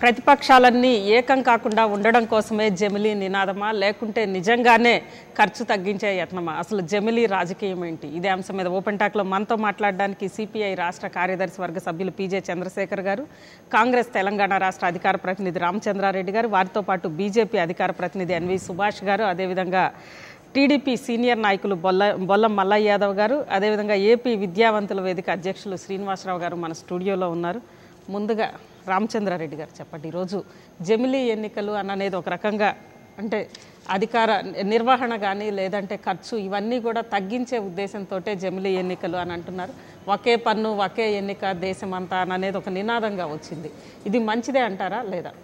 ప్రతిపక్షాలన్నీ ఏకం కాకుండా ఉండడం కోసమే జమిలీ నినాదమా లేకుంటే నిజంగానే ఖర్చు తగ్గించే యత్నమా అసలు జమిలీ రాజకీయం ఏంటి ఇదే అంశం మీద ఓపెన్ టాక్లో మనతో మాట్లాడడానికి సిపిఐ రాష్ట్ర కార్యదర్శి వర్గ సభ్యులు పీజే చంద్రశేఖర్ గారు కాంగ్రెస్ తెలంగాణ రాష్ట్ర అధికార ప్రతినిధి రామచంద్రారెడ్డి గారు వారితో పాటు బీజేపీ అధికార ప్రతినిధి ఎన్వి సుభాష్ గారు అదేవిధంగా టీడీపీ సీనియర్ నాయకులు బొల్ల బొల్లం మల్లయ్య యాదవ్ గారు అదేవిధంగా ఏపీ విద్యావంతుల వేదిక అధ్యక్షులు శ్రీనివాసరావు గారు మన స్టూడియోలో ఉన్నారు ముందుగా రామచంద్రారెడ్డి గారు చెప్పండి ఈరోజు జమిలీ ఎన్నికలు అన్నది ఒక రకంగా అంటే అధికార నిర్వహణ కానీ లేదంటే ఖర్చు ఇవన్నీ కూడా తగ్గించే ఉద్దేశంతో జమిలీ ఎన్నికలు అని అంటున్నారు ఒకే పన్ను ఒకే ఎన్నిక దేశమంతా అనేది ఒక నినాదంగా వచ్చింది ఇది మంచిదే అంటారా లేదా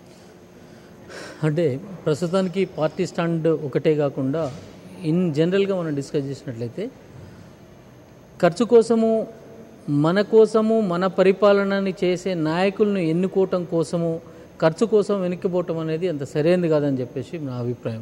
అంటే ప్రస్తుతానికి పార్టీ స్టాండ్ ఒకటే కాకుండా ఇన్ జనరల్గా మనం డిస్కస్ చేసినట్లయితే ఖర్చు కోసము మన కోసము మన పరిపాలనని చేసే నాయకులను ఎన్నుకోవటం కోసము ఖర్చు కోసం వెనక్కిపోవటం అనేది అంత సరైనది కాదని చెప్పేసి నా అభిప్రాయం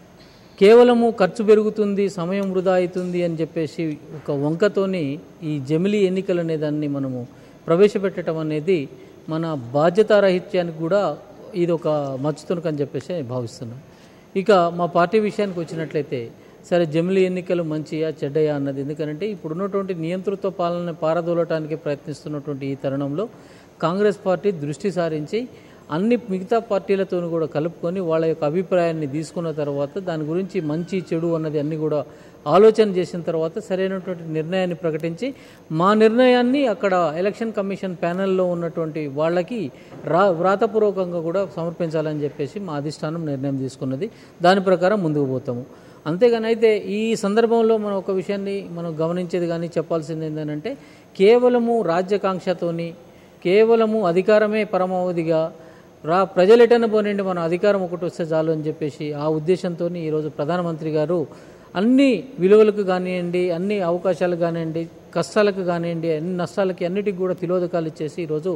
కేవలము ఖర్చు పెరుగుతుంది సమయం వృధా అవుతుంది అని చెప్పేసి ఒక వంకతోని ఈ జమిలీ ఎన్నికలు అనే దాన్ని మనము ప్రవేశపెట్టడం అనేది మన బాధ్యతారాహిత్యానికి కూడా ఇది ఒక మచ్చుతునక అని చెప్పేసి భావిస్తున్నాం ఇక మా పార్టీ విషయానికి వచ్చినట్లయితే సరే జమిలీ ఎన్నికలు మంచియా చెడ్డయా అన్నది ఎందుకంటే ఇప్పుడు ఉన్నటువంటి నియంతృత్వ పాలన పారదోలటానికి ప్రయత్నిస్తున్నటువంటి ఈ తరుణంలో కాంగ్రెస్ పార్టీ దృష్టి సారించి అన్ని మిగతా పార్టీలతో కూడా కలుపుకొని వాళ్ళ యొక్క అభిప్రాయాన్ని తీసుకున్న తర్వాత దాని గురించి మంచి చెడు అన్నది అన్ని కూడా ఆలోచన చేసిన తర్వాత సరైనటువంటి నిర్ణయాన్ని ప్రకటించి మా నిర్ణయాన్ని అక్కడ ఎలక్షన్ కమిషన్ ప్యానెల్లో ఉన్నటువంటి వాళ్ళకి రా వ్రాతపూర్వకంగా కూడా సమర్పించాలని చెప్పేసి మా అధిష్టానం నిర్ణయం తీసుకున్నది దాని ప్రకారం ముందుకు పోతాము అంతేగాని అయితే ఈ సందర్భంలో మనం ఒక విషయాన్ని మనం గమనించేది కానీ చెప్పాల్సింది ఏంటంటే కేవలము రాజ్యకాంక్షతోని కేవలము అధికారమే పరమావధిగా రా ప్రజలెటన పోనండి మన అధికారం ఒకటి వస్తే చాలు అని చెప్పేసి ఆ ఉద్దేశంతో ఈరోజు ప్రధానమంత్రి గారు అన్ని విలువలకు కానివ్వండి అన్ని అవకాశాలకు కానివ్వండి కష్టాలకు కానివ్వండి అన్ని నష్టాలకి అన్నిటికి కూడా తిలోదకాలు ఇచ్చేసి ఈరోజు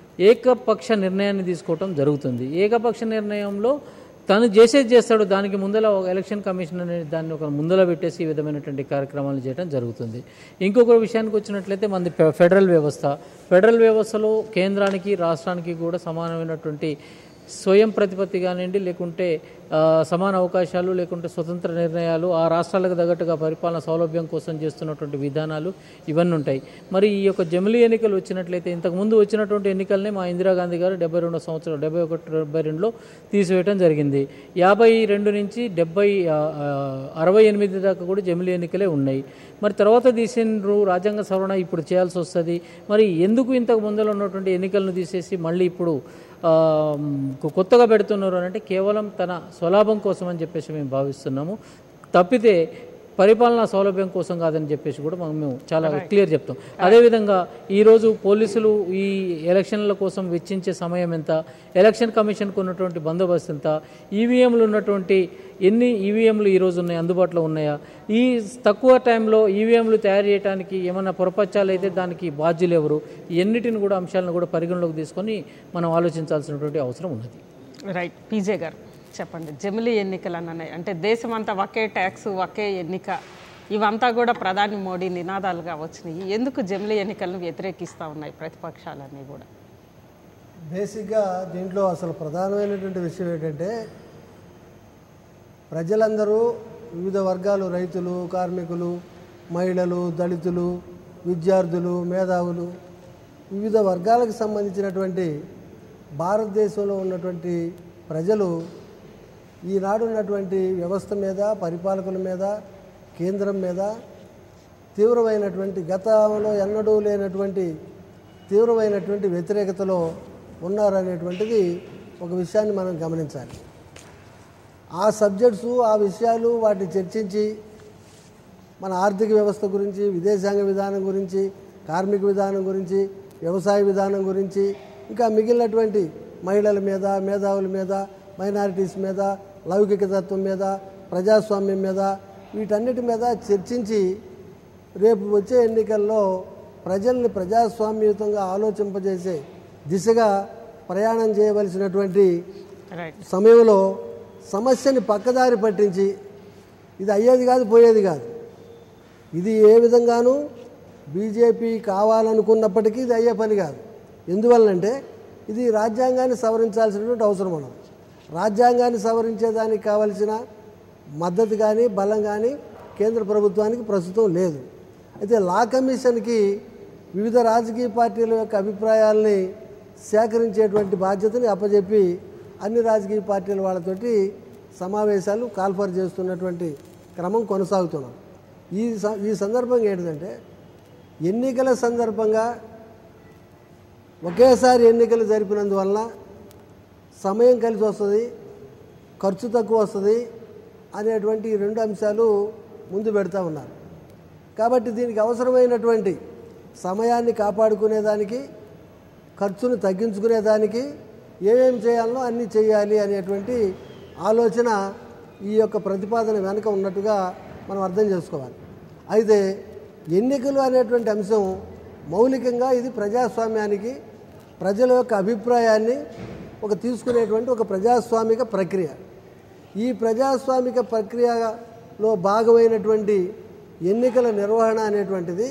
ఏకపక్ష నిర్ణయాన్ని తీసుకోవటం జరుగుతుంది ఏకపక్ష నిర్ణయంలో తను చేసేది చేస్తాడు దానికి ముందల ఒక ఎలక్షన్ కమిషన్ అనేది దాన్ని ఒక ముందల పెట్టేసి ఈ విధమైనటువంటి కార్యక్రమాలు చేయడం జరుగుతుంది ఇంకొక విషయానికి వచ్చినట్లయితే మనది ఫె- ఫెడరల్ వ్యవస్థ ఫెడరల్ వ్యవస్థలో కేంద్రానికి రాష్ట్రానికి కూడా సమానమైనటువంటి స్వయం ప్రతిపత్తి కానివ్వండి లేకుంటే ఆ, సమాన అవకాశాలు లేకుంటే స్వతంత్ర నిర్ణయాలు ఆ రాష్ట్రాలకు తగ్గట్టుగా పరిపాలన సౌలభ్యం కోసం చేస్తున్నటువంటి విధానాలు ఇవన్నీ ఉంటాయి మరి ఈ యొక్క జమిలీ ఎన్నికలు వచ్చినట్లయితే ఇంతకుముందు వచ్చినటువంటి ఎన్నికలనే మా ఇందిరాగాంధీ గారు డెబ్బై రెండో సంవత్సరం డెబ్బై ఒకటి డెబ్బై రెండులో తీసివేయడం జరిగింది యాభై రెండు నుంచి డెబ్బై ఆ, ఆ, అరవై ఎనిమిది దాకా కూడా జమిలీ ఎన్నికలే ఉన్నాయి మరి తర్వాత తీసిండ్రు రాజ్యాంగ సవరణ ఇప్పుడు చేయాల్సి వస్తుంది మరి ఎందుకు ఇంతకు ముందర ఉన్నటువంటి ఎన్నికలను తీసేసి మళ్ళీ ఇప్పుడు ఆ, కొ- కొత్తగా పెడుతున్నారు అని అంటే కేవలం తన స్వలాభం కోసం అని చెప్పేసి మేము భావిస్తున్నాము తప్పితే పరిపాలనా సౌలభ్యం కోసం కాదని చెప్పేసి కూడా మనం మేము చాలా క్లియర్ చెప్తాం అదేవిధంగా ఈరోజు పోలీసులు ఈ ఎలక్షన్ల కోసం వెచ్చించే సమయం ఎంత ఎలక్షన్ కమిషన్కు ఉన్నటువంటి బందోబస్తు ఎంత ఈవీఎంలు ఉన్నటువంటి ఎన్ని ఈవీఎంలు ఈరోజు ఉన్నాయి అందుబాటులో ఉన్నాయా ఈ తక్కువ టైంలో ఈవీఎంలు తయారు చేయడానికి ఏమైనా పొరపచ్చాలు అయితే దానికి బాధ్యులు ఎవరు ఈ ఎన్నిటిని కూడా అంశాలను కూడా పరిగణలోకి తీసుకొని మనం ఆలోచించాల్సినటువంటి అవసరం ఉన్నది రైట్ పీజే గారు చెప్పండి జమిలీ ఎన్నికలు అన్నాయి అంటే దేశమంతా ఒకే ట్యాక్స్ ఒకే ఎన్నిక ఇవంతా కూడా ప్రధాని మోడీ నినాదాలుగా వచ్చినాయి ఎందుకు జమిలీ ఎన్నికలను వ్యతిరేకిస్తూ ఉన్నాయి ప్రతిపక్షాలన్నీ కూడా బేసిక్గా దీంట్లో అసలు ప్రధానమైనటువంటి విషయం ఏంటంటే ప్రజలందరూ వివిధ వర్గాలు రైతులు కార్మికులు మహిళలు దళితులు విద్యార్థులు మేధావులు వివిధ వర్గాలకు సంబంధించినటువంటి భారతదేశంలో ఉన్నటువంటి ప్రజలు ఈనాడు ఉన్నటువంటి వ్యవస్థ మీద పరిపాలకుల మీద కేంద్రం మీద తీవ్రమైనటువంటి గతంలో ఎన్నడూ లేనటువంటి తీవ్రమైనటువంటి వ్యతిరేకతలో ఉన్నారనేటువంటిది ఒక విషయాన్ని మనం గమనించాలి ఆ సబ్జెక్ట్స్ ఆ విషయాలు వాటిని చర్చించి మన ఆర్థిక వ్యవస్థ గురించి విదేశాంగ విధానం గురించి కార్మిక విధానం గురించి వ్యవసాయ విధానం గురించి ఇంకా మిగిలినటువంటి మహిళల మీద మేధావుల మీద మైనారిటీస్ మీద లౌకిక తత్వం మీద ప్రజాస్వామ్యం మీద వీటన్నిటి మీద చర్చించి రేపు వచ్చే ఎన్నికల్లో ప్రజల్ని ప్రజాస్వామ్యయుతంగా ఆలోచింపజేసే దిశగా ప్రయాణం చేయవలసినటువంటి రైట్ సమయంలో సమస్యని పక్కదారి పట్టించి ఇది అయ్యేది కాదు పోయేది కాదు ఇది ఏ విధంగానూ బీజేపీ కావాలనుకున్నప్పటికీ ఇది అయ్యే పని కాదు ఎందువల్లంటే ఇది రాజ్యాంగాన్ని సవరించాల్సినటువంటి అవసరం ఉన్నది రాజ్యాంగాన్ని సవరించేదానికి కావలసిన మద్దతు కానీ బలం కానీ కేంద్ర ప్రభుత్వానికి ప్రస్తుతం లేదు అయితే లా కమిషన్కి వివిధ రాజకీయ పార్టీల యొక్క అభిప్రాయాల్ని సేకరించేటువంటి బాధ్యతని అప్పచెప్పి అన్ని రాజకీయ పార్టీల వాళ్ళతోటి సమావేశాలు కాల్ఫర్ చేస్తున్నటువంటి క్రమం కొనసాగుతున్నాం ఈ స- ఈ సందర్భంగా ఏంటంటే ఎన్నికల సందర్భంగా ఒకేసారి ఎన్నికలు జరిపినందువలన సమయం కలిసి వస్తుంది ఖర్చు తక్కువ వస్తుంది అనేటువంటి ఈ రెండు అంశాలు ముందు పెడతా ఉన్నారు కాబట్టి దీనికి అవసరమైనటువంటి సమయాన్ని కాపాడుకునేదానికి ఖర్చును తగ్గించుకునేదానికి ఏమేమి చేయాలో అన్నీ చేయాలి అనేటువంటి ఆలోచన ఈ యొక్క ప్రతిపాదన వెనుక ఉన్నట్టుగా మనం అర్థం చేసుకోవాలి అయితే ఎన్నికలు అనేటువంటి అంశం మౌలికంగా ఇది ప్రజాస్వామ్యానికి ప్రజల యొక్క అభిప్రాయాన్ని ఒక తీసుకునేటువంటి ఒక ప్రజాస్వామిక ప్రక్రియ ఈ ప్రజాస్వామిక ప్రక్రియలో భాగమైనటువంటి ఎన్నికల నిర్వహణ అనేటువంటిది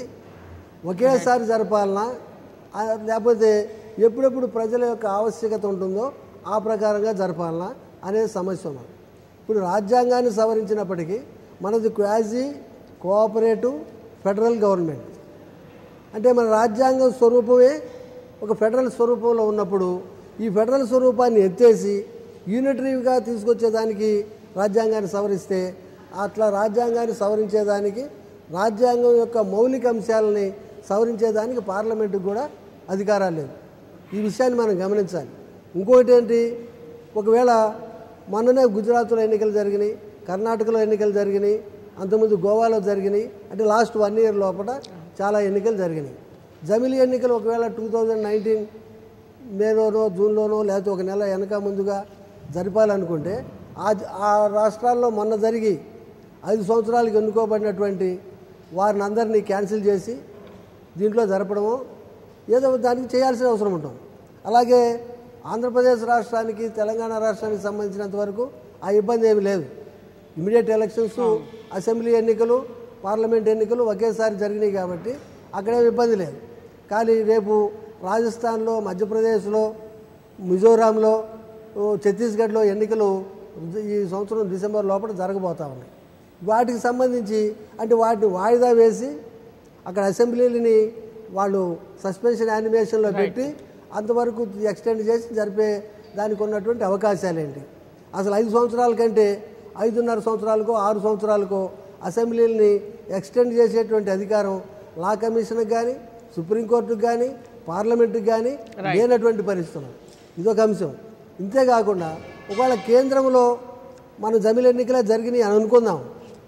ఒకేసారి జరపాలనా ఆ, లేకపోతే ఎప్పుడెప్పుడు ప్రజల యొక్క ఆవశ్యకత ఉంటుందో ఆ ప్రకారంగా జరపాలనా అనేది సమస్య ఉన్నది ఇప్పుడు రాజ్యాంగాన్ని సవరించినప్పటికీ మనది క్వాజీ కోఆపరేటివ్ ఫెడరల్ గవర్నమెంట్ అంటే మన రాజ్యాంగం స్వరూపమే ఒక ఫెడరల్ స్వరూపంలో ఉన్నప్పుడు ఈ ఫెడరల్ స్వరూపాన్ని ఎత్తేసి యూనిటరీగా తీసుకొచ్చేదానికి రాజ్యాంగాన్ని సవరిస్తే అట్లా రాజ్యాంగాన్ని సవరించేదానికి రాజ్యాంగం యొక్క మౌలిక అంశాలని సవరించేదానికి పార్లమెంటుకు కూడా అధికారాలు లేవు ఈ విషయాన్ని మనం గమనించాలి ఇంకొకటి ఏంటి ఒకవేళ మొన్ననే గుజరాత్లో ఎన్నికలు జరిగినాయి కర్ణాటకలో ఎన్నికలు జరిగినాయి అంతకుముందు గోవాలో జరిగినాయి అంటే లాస్ట్ వన్ ఇయర్ లోపల చాలా ఎన్నికలు జరిగినాయి జమిలీ ఎన్నికలు ఒకవేళ టూ థౌజండ్ నైన్టీన్ మేలోనో జూన్లోనో లేకపోతే ఒక నెల వెనక ముందుగా జరపాలనుకుంటే ఆ ఆ రాష్ట్రాల్లో మొన్న జరిగి ఐదు సంవత్సరాలకు ఎన్నుకోబడినటువంటి వారిని అందరినీ క్యాన్సిల్ చేసి దీంట్లో జరపడము ఏదో దానికి చేయాల్సిన అవసరం ఉంటుంది అలాగే ఆంధ్రప్రదేశ్ రాష్ట్రానికి తెలంగాణ రాష్ట్రానికి సంబంధించినంత వరకు ఆ ఇబ్బంది ఏమీ లేదు ఇమీడియట్ ఎలక్షన్స్ అసెంబ్లీ ఎన్నికలు పార్లమెంట్ ఎన్నికలు ఒకేసారి జరిగినాయి కాబట్టి అక్కడేం ఇబ్బంది లేదు కానీ రేపు రాజస్థాన్లో మధ్యప్రదేశ్లో మిజోరాంలో ఓ, ఛత్తీస్గఢ్లో ఎన్నికలు ఈ సంవత్సరం డిసెంబర్ లోపల జరగబోతా ఉన్నాయి వాటికి సంబంధించి అంటే వాటిని వాయిదా వేసి అక్కడ అసెంబ్లీని వాళ్ళు సస్పెన్షన్ యానిమేషన్లో పెట్టి అంతవరకు ఎక్స్టెండ్ చేసి జరిపే దానికి ఉన్నటువంటి అవకాశాలు ఏంటి అసలు ఐదు సంవత్సరాల కంటే ఐదున్నర సంవత్సరాలకో ఆరు సంవత్సరాలకో అసెంబ్లీని ఎక్స్టెండ్ చేసేటువంటి అధికారం లా కమిషన్కి కానీ సుప్రీంకోర్టుకు కానీ పార్లమెంటుకి కానీ లేనటువంటి పరిస్థితులు ఇదొక అంశం ఇంతేకాకుండా ఒకవేళ కేంద్రంలో మన జమిలి ఎన్నికలే జరిగినాయి అని అనుకుందాం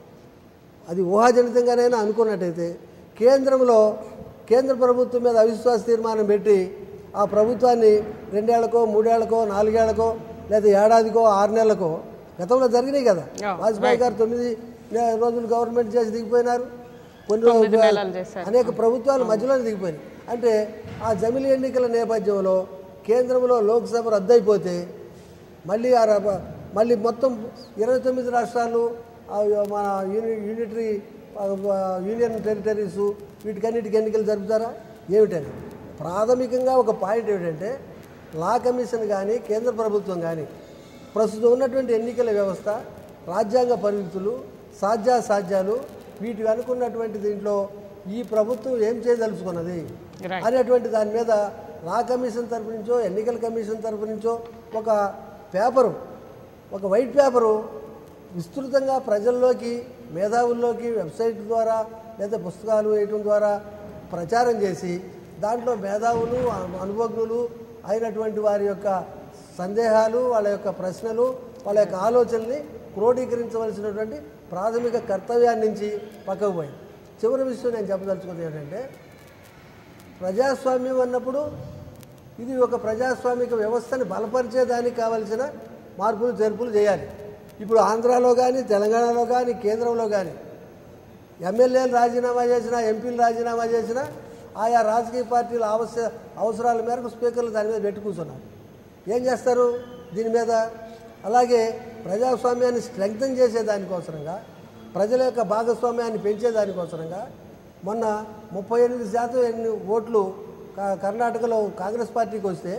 అది ఊహాజనితంగానైనా అనుకున్నట్టయితే కేంద్రంలో కేంద్ర ప్రభుత్వం మీద అవిశ్వాస తీర్మానం పెట్టి ఆ ప్రభుత్వాన్ని రెండేళ్లకో మూడేళ్లకో నాలుగేళ్లకో లేదా ఏడాదికో ఆరు నెలలకో గతంలో జరిగినాయి కదా Yeah, వాజ్పేయి గారు తొమ్మిది నె- రోజులు గవర్నమెంట్ చేసి దిగిపోయినారు కొన్ని తొమ్మిది రోజులు నెలలు చేశారు. అనేక ప్రభుత్వాలు మధ్యలోనే దిగిపోయినాయి అంటే ఆ జమిలి ఎన్నికల నేపథ్యంలో కేంద్రంలో లోక్సభ రద్దయిపోతే మళ్ళీ ఆ ర- మళ్ళీ మొత్తం ఇరవై తొమ్మిది రాష్ట్రాలు ఆ మన యూని యూనిటరీ ఆ, ఆ, యూనియన్ టెరిటరీస్ వీటికన్నిటికి ఎన్నికలు జరుపుతారా ఏమిటని ప్రాథమికంగా ఒక పాయింట్ ఏమిటంటే లా కమిషన్ కానీ కేంద్ర ప్రభుత్వం కానీ ప్రస్తుతం ఉన్నటువంటి ఎన్నికల వ్యవస్థ రాజ్యాంగ పరిమితులు సాధ్యాసాధ్యాలు వీటి అనుకున్నటువంటి దీంట్లో ఈ ప్రభుత్వం ఏం చేయదలుచుకున్నది Right. అనేటువంటి దాని మీద లా కమిషన్ తరపు నుంచో ఎన్నికల కమిషన్ తరపు నుంచో ఒక పేపరు ఒక వైట్ పేపరు విస్తృతంగా ప్రజల్లోకి మేధావుల్లోకి వెబ్సైట్ ద్వారా లేదా పుస్తకాలు వేయటం ద్వారా ప్రచారం చేసి దాంట్లో మేధావులు అను- అనుభవజ్ఞులు అయినటువంటి వారి యొక్క సందేహాలు వాళ్ళ యొక్క ప్రశ్నలు వాళ్ళ యొక్క ఆలోచనల్ని క్రోడీకరించవలసినటువంటి ప్రాథమిక కర్తవ్యాన్ని నుంచి పక్కకు పోయింది చివరి విషయం నేను చెప్పదలుచుకున్నది ఏంటంటే ప్రజాస్వామ్యం అన్నప్పుడు ఇది ఒక ప్రజాస్వామిక వ్యవస్థని బలపరిచేదానికి కావలసిన మార్పులు చేర్పులు చేయాలి ఇప్పుడు ఆంధ్రాలో కానీ తెలంగాణలో కానీ కేంద్రంలో కానీ ఎమ్మెల్యేలు రాజీనామా చేసినా ఎంపీలు రాజీనామా చేసినా ఆయా రాజకీయ పార్టీల అవసర అవసరాల మేరకు స్పీకర్లు దాని మీద పెట్టి కూర్చున్నారు ఏం చేస్తారు దీని మీద అలాగే ప్రజాస్వామ్యాన్ని స్ట్రెంగ్తన్ చేసే దానికోసరంగా ప్రజల యొక్క భాగస్వామ్యాన్ని పెంచే దానికోసరంగా మొన్న ముప్పై ఎనిమిది శాతం ఎన్ని ఓట్లు క- కర్ణాటకలో కాంగ్రెస్ పార్టీకి వస్తే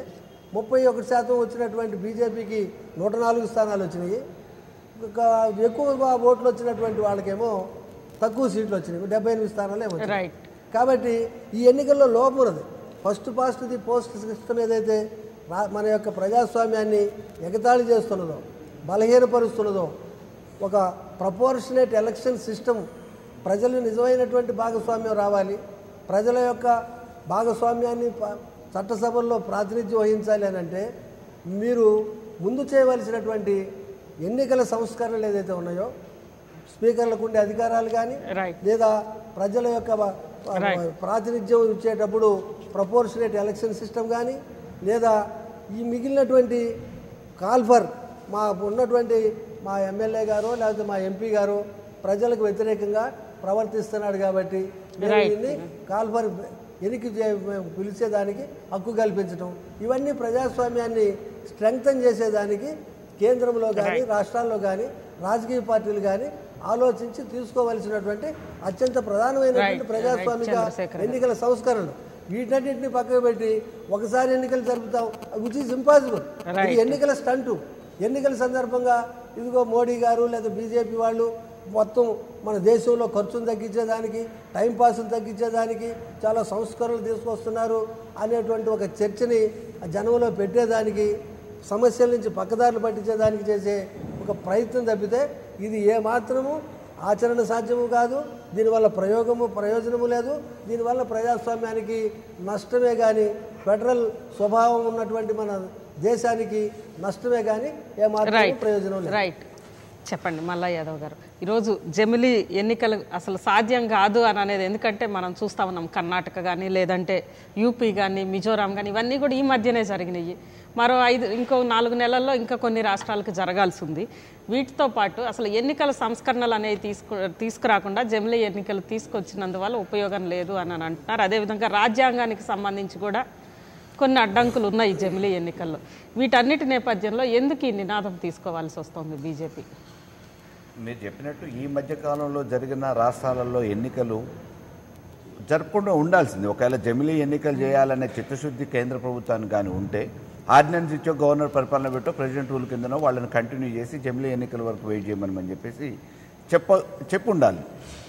ముప్పై ఒకటి శాతం వచ్చినటువంటి బీజేపీకి నూట నాలుగు స్థానాలు వచ్చినాయి ఇంకా ఎక్కువ ఓట్లు వచ్చినటువంటి వాళ్ళకేమో తక్కువ సీట్లు వచ్చినాయి డెబ్బై ఎనిమిది స్థానాలే వచ్చినాయి రైట్ కాబట్టి ఈ ఎన్నికల్లో లోపం ఉన్నది first past the post system ఏదైతే రా- మన యొక్క ప్రజాస్వామ్యాన్ని ఎగతాళి చేస్తున్నదో బలహీనపరుస్తున్నదో ఒక ప్రపోర్షనేట్ ఎలక్షన్ సిస్టమ్ ప్రజలు నిజమైనటువంటి భాగస్వామ్యం రావాలి ప్రజల యొక్క భాగస్వామ్యాన్ని ప- చట్టసభల్లో ప్రాతినిధ్యం వహించాలి అని అంటే మీరు ముందు చేయవలసినటువంటి ఎన్నికల సంస్కరణలు ఏదైతే ఉన్నాయో స్పీకర్లకు ఉండే అధికారాలు కానీ రైట్ లేదా ప్రజల యొక్క వ- ప్రాతినిధ్యం ఇచ్చేటప్పుడు ప్రపోర్షనేట్ ఎలక్షన్ సిస్టమ్ కానీ లేదా ఈ మిగిలినటువంటి కాల్ఫర్ మా ఉన్నటువంటి మా ఎమ్మెల్యే గారు లేకపోతే మా ఎంపీ గారు ప్రజలకు వ్యతిరేకంగా ప్రవర్తిస్తున్నాడు కాబట్టి మేము Right. దీన్ని కాల్ఫర్ ఎనికి చే- పిలిచేదానికి హక్కు కల్పించడం ఇవన్నీ ప్రజాస్వామ్యాన్ని స్ట్రెంగ్తన్ చేసేదానికి కేంద్రంలో కానీ రాష్ట్రాల్లో కానీ రాజకీయ పార్టీలు కానీ ఆలోచించి తీసుకోవలసినటువంటి అత్యంత ప్రధానమైనటువంటి Right. ప్రజాస్వామిక Right, చంద్రశేఖర్ ఎన్నికల సంస్కరణలు వీటన్నిటిని పక్కకు పెట్టి ఒకసారి ఎన్నికలు జరుపుతాం విచ్ ఈజ్ ఇంపాసిబుల్ ఇది ఎన్నికల స్టంటు ఎన్నికల సందర్భంగా ఇదిగో మోడీ గారు లేదా బీజేపీ వాళ్ళు మొత్తం మన దేశంలో ఖర్చును తగ్గించేదానికి టైం పాస్ను తగ్గించేదానికి చాలా సంస్కరణలు తీసుకొస్తున్నారు అనేటువంటి ఒక చర్చని ఆ జనంలో పెట్టేదానికి సమస్యల నుంచి పక్కదారులు పట్టించేదానికి చేసే ఒక ప్రయత్నం తప్పితే ఇది ఏ మాత్రము ఆచరణ సాధ్యము కాదు దీనివల్ల ప్రయోగము ప్రయోజనము లేదు దీనివల్ల ప్రజాస్వామ్యానికి నష్టమే కానీ ఫెడరల్ స్వభావం ఉన్నటువంటి మన దేశానికి నష్టమే కానీ ఏ మాత్రం రైట్ ప్రయోజనం లేదు రైట్ చెప్పండి మల్లా యాదవ్ గారు ఈరోజు జమిలీ ఎన్నికలు అసలు సాధ్యం కాదు అని అనేది ఎందుకంటే మనం చూస్తా ఉన్నాం కర్ణాటక కానీ లేదంటే యూపీ కానీ మిజోరాం కానీ ఇవన్నీ కూడా ఈ మధ్యనే జరిగినాయి మరో ఐదు ఇంకో నాలుగు నెలల్లో ఇంకా కొన్ని రాష్ట్రాలకు జరగాల్సి ఉంది వీటితో పాటు అసలు ఎన్నికల సంస్కరణలు అనేవి తీసుకు తీసుకురాకుండా జమిలీ ఎన్నికలు తీసుకొచ్చినందువల్ల ఉపయోగం లేదు అని అని అంటున్నారు అదేవిధంగా రాజ్యాంగానికి సంబంధించి కూడా కొన్ని అడ్డంకులు ఉన్నాయి జమిలీ ఎన్నికల్లో వీటన్నిటి నేపథ్యంలో ఎందుకు ఈ నినాదం తీసుకోవాల్సి వస్తుంది బీజేపీ మీరు చెప్పినట్టు ఈ మధ్య కాలంలో జరిగిన రాష్ట్రాలలో ఎన్నికలు జరపకుండా ఉండాల్సింది ఒకవేళ జమిలీ ఎన్నికలు చేయాలనే చిత్తశుద్ధి కేంద్ర ప్రభుత్వానికి కానీ ఉంటే ఆర్డినెన్స్ ఇచ్చో గవర్నర్ పరిపాలన పెట్టో ప్రెసిడెంట్ రూల్ కిందనో వాళ్ళని కంటిన్యూ చేసి జమిలీ ఎన్నికల వరకు వెయిట్ చేయమని చెప్పేసి చెప్ప చెప్పు ఉండాలి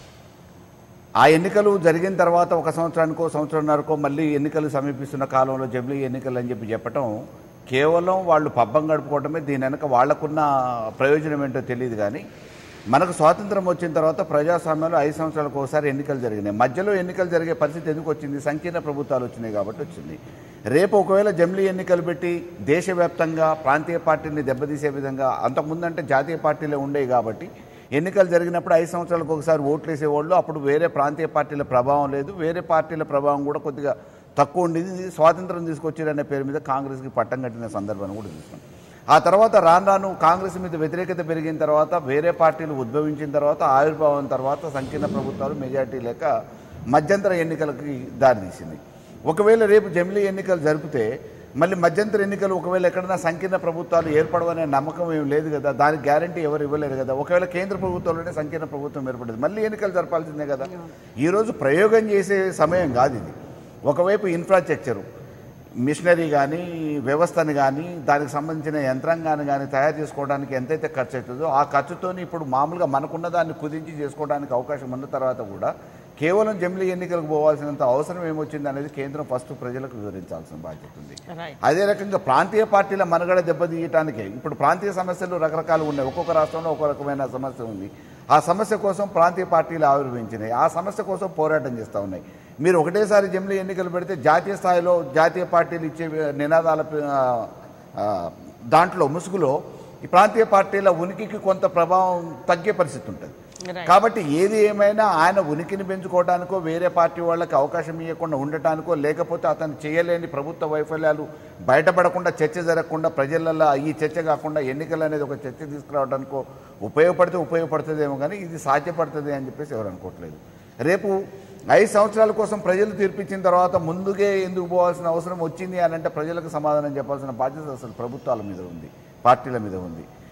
ఆ ఎన్నికలు జరిగిన తర్వాత ఒక సంవత్సరానికో సంవత్సరంన్నరకో మళ్ళీ ఎన్నికలు సమీపిస్తున్న కాలంలో జమిలీ ఎన్నికలు అని చెప్పి చెప్పటం కేవలం వాళ్ళు పబ్బం గడుపుకోవటమే దీని వెనక వాళ్లకున్న ప్రయోజనం ఏంటో తెలియదు కానీ మనకు స్వాతంత్రం వచ్చిన తర్వాత ప్రజాస్వామ్యంలో ఐదు సంవత్సరాలకు ఒకసారి ఎన్నికలు జరిగినాయి మధ్యలో ఎన్నికలు జరిగే పరిస్థితి ఎందుకు వచ్చింది సంకీర్ణ ప్రభుత్వాలు వచ్చినాయి కాబట్టి వచ్చింది రేపు ఒకవేళ జమిలీ ఎన్నికలు పెట్టి దేశవ్యాప్తంగా ప్రాంతీయ పార్టీని దెబ్బతీసే విధంగా అంతకుముందంటే జాతీయ పార్టీలే ఉండేవి కాబట్టి ఎన్నికలు జరిగినప్పుడు ఐదు సంవత్సరాలకు ఒకసారి ఓట్లు వేసేవాళ్ళు అప్పుడు వేరే ప్రాంతీయ పార్టీల ప్రభావం లేదు వేరే పార్టీల ప్రభావం కూడా కొద్దిగా తక్కువ ఉండేది స్వాతంత్రం తీసుకొచ్చారనే పేరు మీద కాంగ్రెస్కి పట్టం కట్టిన సందర్భాన్ని కూడా చూస్తాం ఆ తర్వాత రాను రాను కాంగ్రెస్ మీద వ్యతిరేకత పెరిగిన తర్వాత వేరే పార్టీలు ఉద్భవించిన తర్వాత ఆవిర్భావం తర్వాత సంకీర్ణ ప్రభుత్వాలు మెజార్టీ లేక మధ్యంతర ఎన్నికలకి దారితీసింది ఒకవేళ రేపు జమిలీ ఎన్నికలు జరిపితే మళ్ళీ మధ్యంతర ఎన్నికలు ఒకవేళ ఎక్కడైనా సంకీర్ణ ప్రభుత్వాలు ఏర్పడవనే నమ్మకం ఏం లేదు కదా దానికి గ్యారంటీ ఎవరు ఇవ్వలేరు కదా ఒకవేళ కేంద్ర ప్రభుత్వంలోనే సంకీర్ణ ప్రభుత్వం ఏర్పడదు మళ్ళీ ఎన్నికలు జరపాల్సిందే కదా ఈరోజు ప్రయోగం చేసే సమయం కాదు ఇది ఒకవైపు ఇన్ఫ్రాస్ట్రక్చరు మిషనరీ కానీ వ్యవస్థని కానీ దానికి సంబంధించిన యంత్రాంగాన్ని కానీ తయారు చేసుకోవడానికి ఎంతైతే ఖర్చు అవుతుందో ఆ ఖర్చుతోని ఇప్పుడు మామూలుగా మనకున్న దాన్ని కుదించి చేసుకోవడానికి అవకాశం ఉన్న తర్వాత కూడా కేవలం జమిలీ ఎన్నికలకు పోవాల్సినంత అవసరం ఏమొచ్చింది అనేది కేంద్రం ఫస్ట్ ప్రజలకు వివరించాల్సిన బాధ్యత ఉంది రైట్ అదే రకంగా ప్రాంతీయ పార్టీల మనుగడ దెబ్బతీయటానికే ఇప్పుడు ప్రాంతీయ సమస్యలు రకరకాలు ఉన్నాయి ఒక్కొక్క రాష్ట్రంలో ఒక్కొక్క రకమైన సమస్య ఉంది ఆ సమస్య కోసం ప్రాంతీయ పార్టీలు ఆవిర్భవించినాయి ఆ సమస్య కోసం పోరాటం చేస్తూ ఉన్నాయి మీరు ఒకటేసారి జమిలీ ఎన్నికలు పెడితే జాతీయ స్థాయిలో జాతీయ పార్టీలు ఇచ్చే నినాదాల ఆ, ఆ, దాంట్లో ముసుగులో ఈ ప్రాంతీయ పార్టీల ఉనికికి కొంత ప్రభావం తగ్గే పరిస్థితి ఉంటుంది Right. కాబట్టి ఏది ఏమైనా ఆయన ఉనికిని పెంచుకోవడానికో వేరే పార్టీ వాళ్ళకి అవకాశం ఇవ్వకుండా ఉండటానికో లేకపోతే అతను చేయలేని ప్రభుత్వ వైఫల్యాలు బయటపడకుండా చర్చ జరగకుండా ప్రజలలో ఈ చర్చ కాకుండా ఎన్నికలు అనేది ఒక చర్చ తీసుకురావడానికో ఉపయోగపడితే ఉపయోగపడుతుందేమో కానీ ఇది సాధ్యపడుతుంది అని చెప్పేసి ఎవరు అనుకోవట్లేదు రేపు ఐదు సంవత్సరాల కోసం ప్రజలు తీర్పిచ్చిన తర్వాత ముందుగే ఎందుకు పోవాల్సిన అవసరం వచ్చింది అని అంటే ప్రజలకు సమాధానం చెప్పాల్సిన బాధ్యత అసలు ప్రభుత్వాల మీద ఉంది పార్టీల మీద ఉంది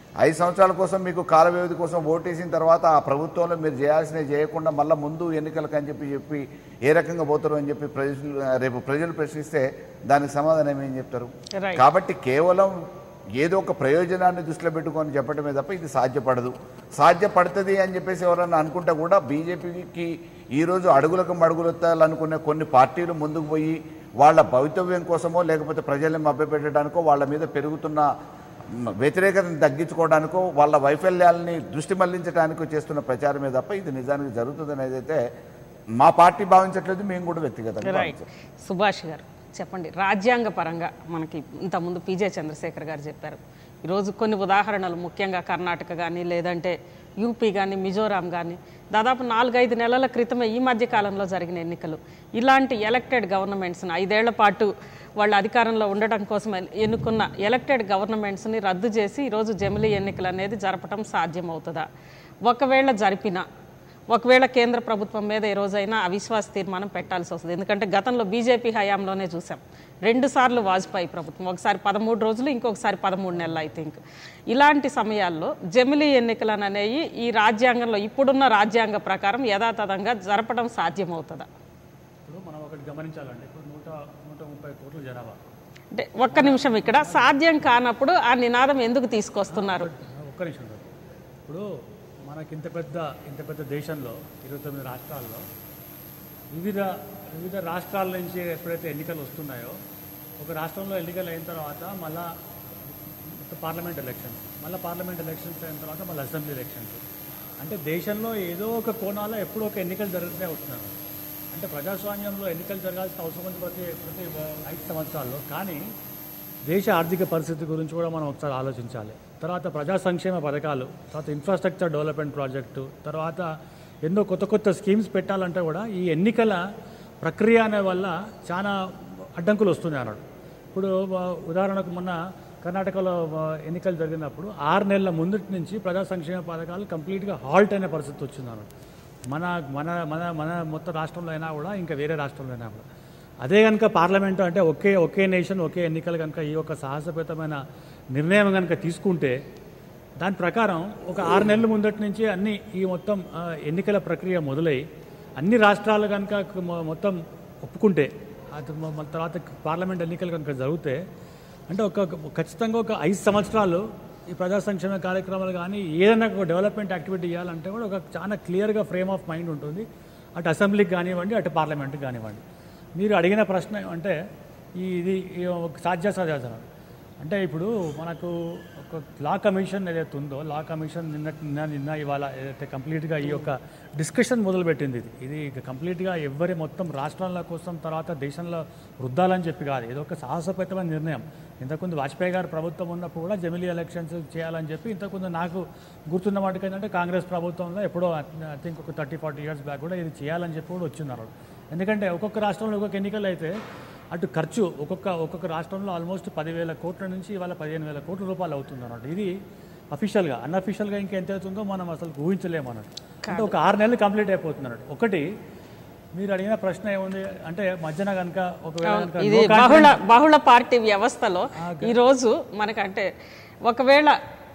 ఐదు సంవత్సరాల కోసం మీకు కాల వ్యవధి కోసం ఓటేసిన తర్వాత ఆ ప్రభుత్వంలో మీరు చేయాల్సినవి చేయకుండా మళ్ళీ ముందు ఎన్నికలకు అని చెప్పి చెప్పి ఏ రకంగా పోతారు అని చెప్పి ప్రజలు రేపు ప్రజలు ప్రశ్నిస్తే దానికి సమాధానం ఏం చెప్తారు Right. కాబట్టి కేవలం ఏదో ఒక ప్రయోజనాన్ని దృష్టిలో పెట్టుకొని చెప్పడమే తప్ప ఇది సాధ్యపడదు సాధ్యపడుతుంది అని చెప్పేసి ఎవరన్నా అనుకుంటే కూడా బీజేపీకి ఈరోజు అడుగులకు మడుగులెత్తాలనుకునే కొన్ని పార్టీలు ముందుకు పోయి వాళ్ళ భవితవ్యం కోసమో లేకపోతే ప్రజల్ని మభ్యపెట్టడానికో వాళ్ళ మీద పెరుగుతున్న మ్, వ్యతిరేకతను తగ్గించుకోవడానికో వాళ్ళ వైఫల్యాలని దృష్టి మళ్లించడానికో చేస్తున్న ప్రచారమే తప్ప ఇది నిజానికి జరుగుతుంది అయితే మా పార్టీ భావించట్లేదు మేము కూడా వ్యక్తిగతంగా రైట్ భావించట్లేదు. సుభాష్ గారు చెప్పండి రాజ్యాంగ పరంగా మనకి ఇంతకుముందు పీజే చంద్రశేఖర్ గారు చెప్పారు ఈరోజు కొన్ని ఉదాహరణలు ముఖ్యంగా కర్ణాటక కానీ లేదంటే యూపీ కానీ మిజోరాం కానీ దాదాపు నాలుగైదు నెలల క్రితమే ఈ మధ్య కాలంలో జరిగిన ఎన్నికలు ఇలాంటి ఎలక్టెడ్ గవర్నమెంట్స్ని ఐదేళ్ల పాటు వాళ్ళ అధికారంలో ఉండటం కోసం ఎన్నుకున్న ఎలక్టెడ్ గవర్నమెంట్స్ని రద్దు చేసి ఈరోజు జమిలీ ఎన్నికలు అనేది జరపడం సాధ్యమవుతుందా ఒకవేళ జరిపినా ఒకవేళ కేంద్ర ప్రభుత్వం మీద ఏ రోజైనా అవిశ్వాస తీర్మానం పెట్టాల్సి వస్తుంది ఎందుకంటే గతంలో బీజేపీ హయాంలోనే చూసాం రెండు సార్లు వాజ్పేయి ప్రభుత్వం ఒకసారి పదమూడు రోజులు ఇంకొకసారి పదమూడు నెలలు ఐ థింక్ ఇలాంటి సమయాల్లో జమిలీ ఎన్నికలను అనేవి ఈ రాజ్యాంగంలో ఇప్పుడున్న రాజ్యాంగ ప్రకారం యథాతథంగా జరపడం సాధ్యమవుతుందా ఇప్పుడు మనం ఒకటి గమనించాలండి ఇప్పుడు నూట నూట ముప్పై కోట్ల జనాభా అంటే ఒక్క నిమిషం ఇక్కడ సాధ్యం కానప్పుడు ఆ నినాదం ఎందుకు తీసుకొస్తున్నారు ఒక్క నిమిషం సార్. ఇప్పుడు మనకి ఇంత పెద్ద ఇంత పెద్ద దేశంలో ఇరవై తొమ్మిది రాష్ట్రాల్లో వివిధ వివిధ రాష్ట్రాల నుంచి ఎప్పుడైతే ఎన్నికలు వస్తున్నాయో ఒక రాష్ట్రంలో ఎన్నికలు అయిన తర్వాత మళ్ళా పార్లమెంట్ ఎలక్షన్స్ మళ్ళీ పార్లమెంట్ ఎలక్షన్స్ అయిన తర్వాత మళ్ళీ అసెంబ్లీ ఎలక్షన్స్ అంటే దేశంలో ఏదో ఒక కోణాల్లో ఎప్పుడో ఒక ఎన్నికలు జరుగుతూనే వస్తున్నారు అంటే ప్రజాస్వామ్యంలో ఎన్నికలు జరగాల్సిన అవసరం ఉంది ప్రతి ప్రతి ఐదు సంవత్సరాల్లో కానీ దేశ ఆర్థిక పరిస్థితి గురించి కూడా మనం ఒకసారి ఆలోచించాలి తర్వాత ప్రజా సంక్షేమ పథకాలు తర్వాత ఇన్ఫ్రాస్ట్రక్చర్ డెవలప్మెంట్ ప్రాజెక్టు తర్వాత ఎన్నో కొత్త కొత్త స్కీమ్స్ పెట్టాలంటే కూడా ఈ ఎన్నికల ప్రక్రియ అనే వల్ల చాలా అడ్డంకులు వస్తున్నాయి అన్నాడు ఇప్పుడు ఆ, ఉదాహరణకు మొన్న కర్ణాటకలో ఆ, ఎన్నికలు జరిగినప్పుడు ఆరు నెలల ముందటి నుంచి ప్రజా సంక్షేమ పథకాలు కంప్లీట్గా హాల్ట్ అయిన పరిస్థితి వచ్చింది అన్నాడు మన మన మన మన మొత్తం రాష్ట్రంలో అయినా కూడా ఇంకా వేరే రాష్ట్రంలో అయినా కూడా అదే కనుక పార్లమెంటు అంటే ఒకే ఒకే నేషన్ ఒకే ఎన్నికలు కనుక ఈ యొక్క సాహసపేతమైన నిర్ణయం కనుక తీసుకుంటే దాని ప్రకారం ఒక ఆరు నెలల ముందటి నుంచి అన్ని ఈ మొత్తం ఆ, ఎన్నికల ప్రక్రియ మొదలై అన్ని రాష్ట్రాలు కనుక మొ- మొత్తం ఒప్పుకుంటే అది మ- మ- తర్వాత పార్లమెంట్ ఎన్నికలు కనుక జరిగితే అంటే ఒక ఖచ్చితంగా ఒక ఐదు సంవత్సరాలు ఈ ప్రజా సంక్షేమ కార్యక్రమాలు కానీ ఏదైనా ఒక డెవలప్మెంట్ యాక్టివిటీ చేయాలంటే కూడా ఒక చాలా క్లియర్గా ఫ్రేమ్ ఆఫ్ మైండ్ ఉంటుంది అటు అసెంబ్లీకి కానివ్వండి అటు పార్లమెంట్కి కానివ్వండి మీరు అడిగిన ప్రశ్న అంటే ఈ ఇది ఈ ఒక సాధ్యాసాధ్యాసనం అంటే ఇప్పుడు మనకు ఒక లా కమిషన్ ఏదైతే ఉందో లా కమిషన్ నిన్న నిన్న నిన్న ఇవాళ ఏదైతే కంప్లీట్గా ఈ యొక్క డిస్కషన్ మొదలుపెట్టింది ఇది ఇది ఇక కంప్లీట్గా ఎవరి మొత్తం రాష్ట్రాల కోసం తర్వాత దేశంలో వృద్ధాలని చెప్పి కాదు ఇది ఒక సాహసపేతమైన నిర్ణయం ఇంతకుముందు వాజ్పేయి గారు ప్రభుత్వం ఉన్నప్పుడు కూడా జమిలీ ఎలక్షన్స్ చేయాలని చెప్పి ఇంతకుముందు నాకు గుర్తున్న వాటికి ఏంటంటే కాంగ్రెస్ ప్రభుత్వంలో ఎప్పుడో ఐ థింక్ ఒక థర్టీ ఫార్టీ ఇయర్స్ బ్యాక్ కూడా ఇది చేయాలని చెప్పి కూడా వచ్చిన్నారు ఎందుకంటే ఒక్కొక్క రాష్ట్రంలో ఒక్కొక్క ఎన్నికలు అయితే అటు ఖర్చు ఒక్కొక్క ఒక్కొక్క రాష్ట్రంలో ఆల్మోస్ట్ పదివేల కోట్ల నుంచి ఇవాళ పదిహేను వేల కోట్ల రూపాయలు అవుతుంది అన్నట్టు ఇది అఫీషియల్గా అన్అఫీషియల్గా ఇంకా ఎంత అవుతుందో మనం అసలు ఊహించలేము అన్నట్టు అంటే ఒక ఆరు నెలలు కంప్లీట్ అయిపోతుంది అన్నట్టు ఒకటి మీరు అడిగిన ప్రశ్న ఏముంది అంటే మధ్యన కనుక ఒకవేళ కనుక ఇది బహుళ బహుళ పార్టీ వ్యవస్థలో ఈ రోజు మనకంటే ఒకవేళ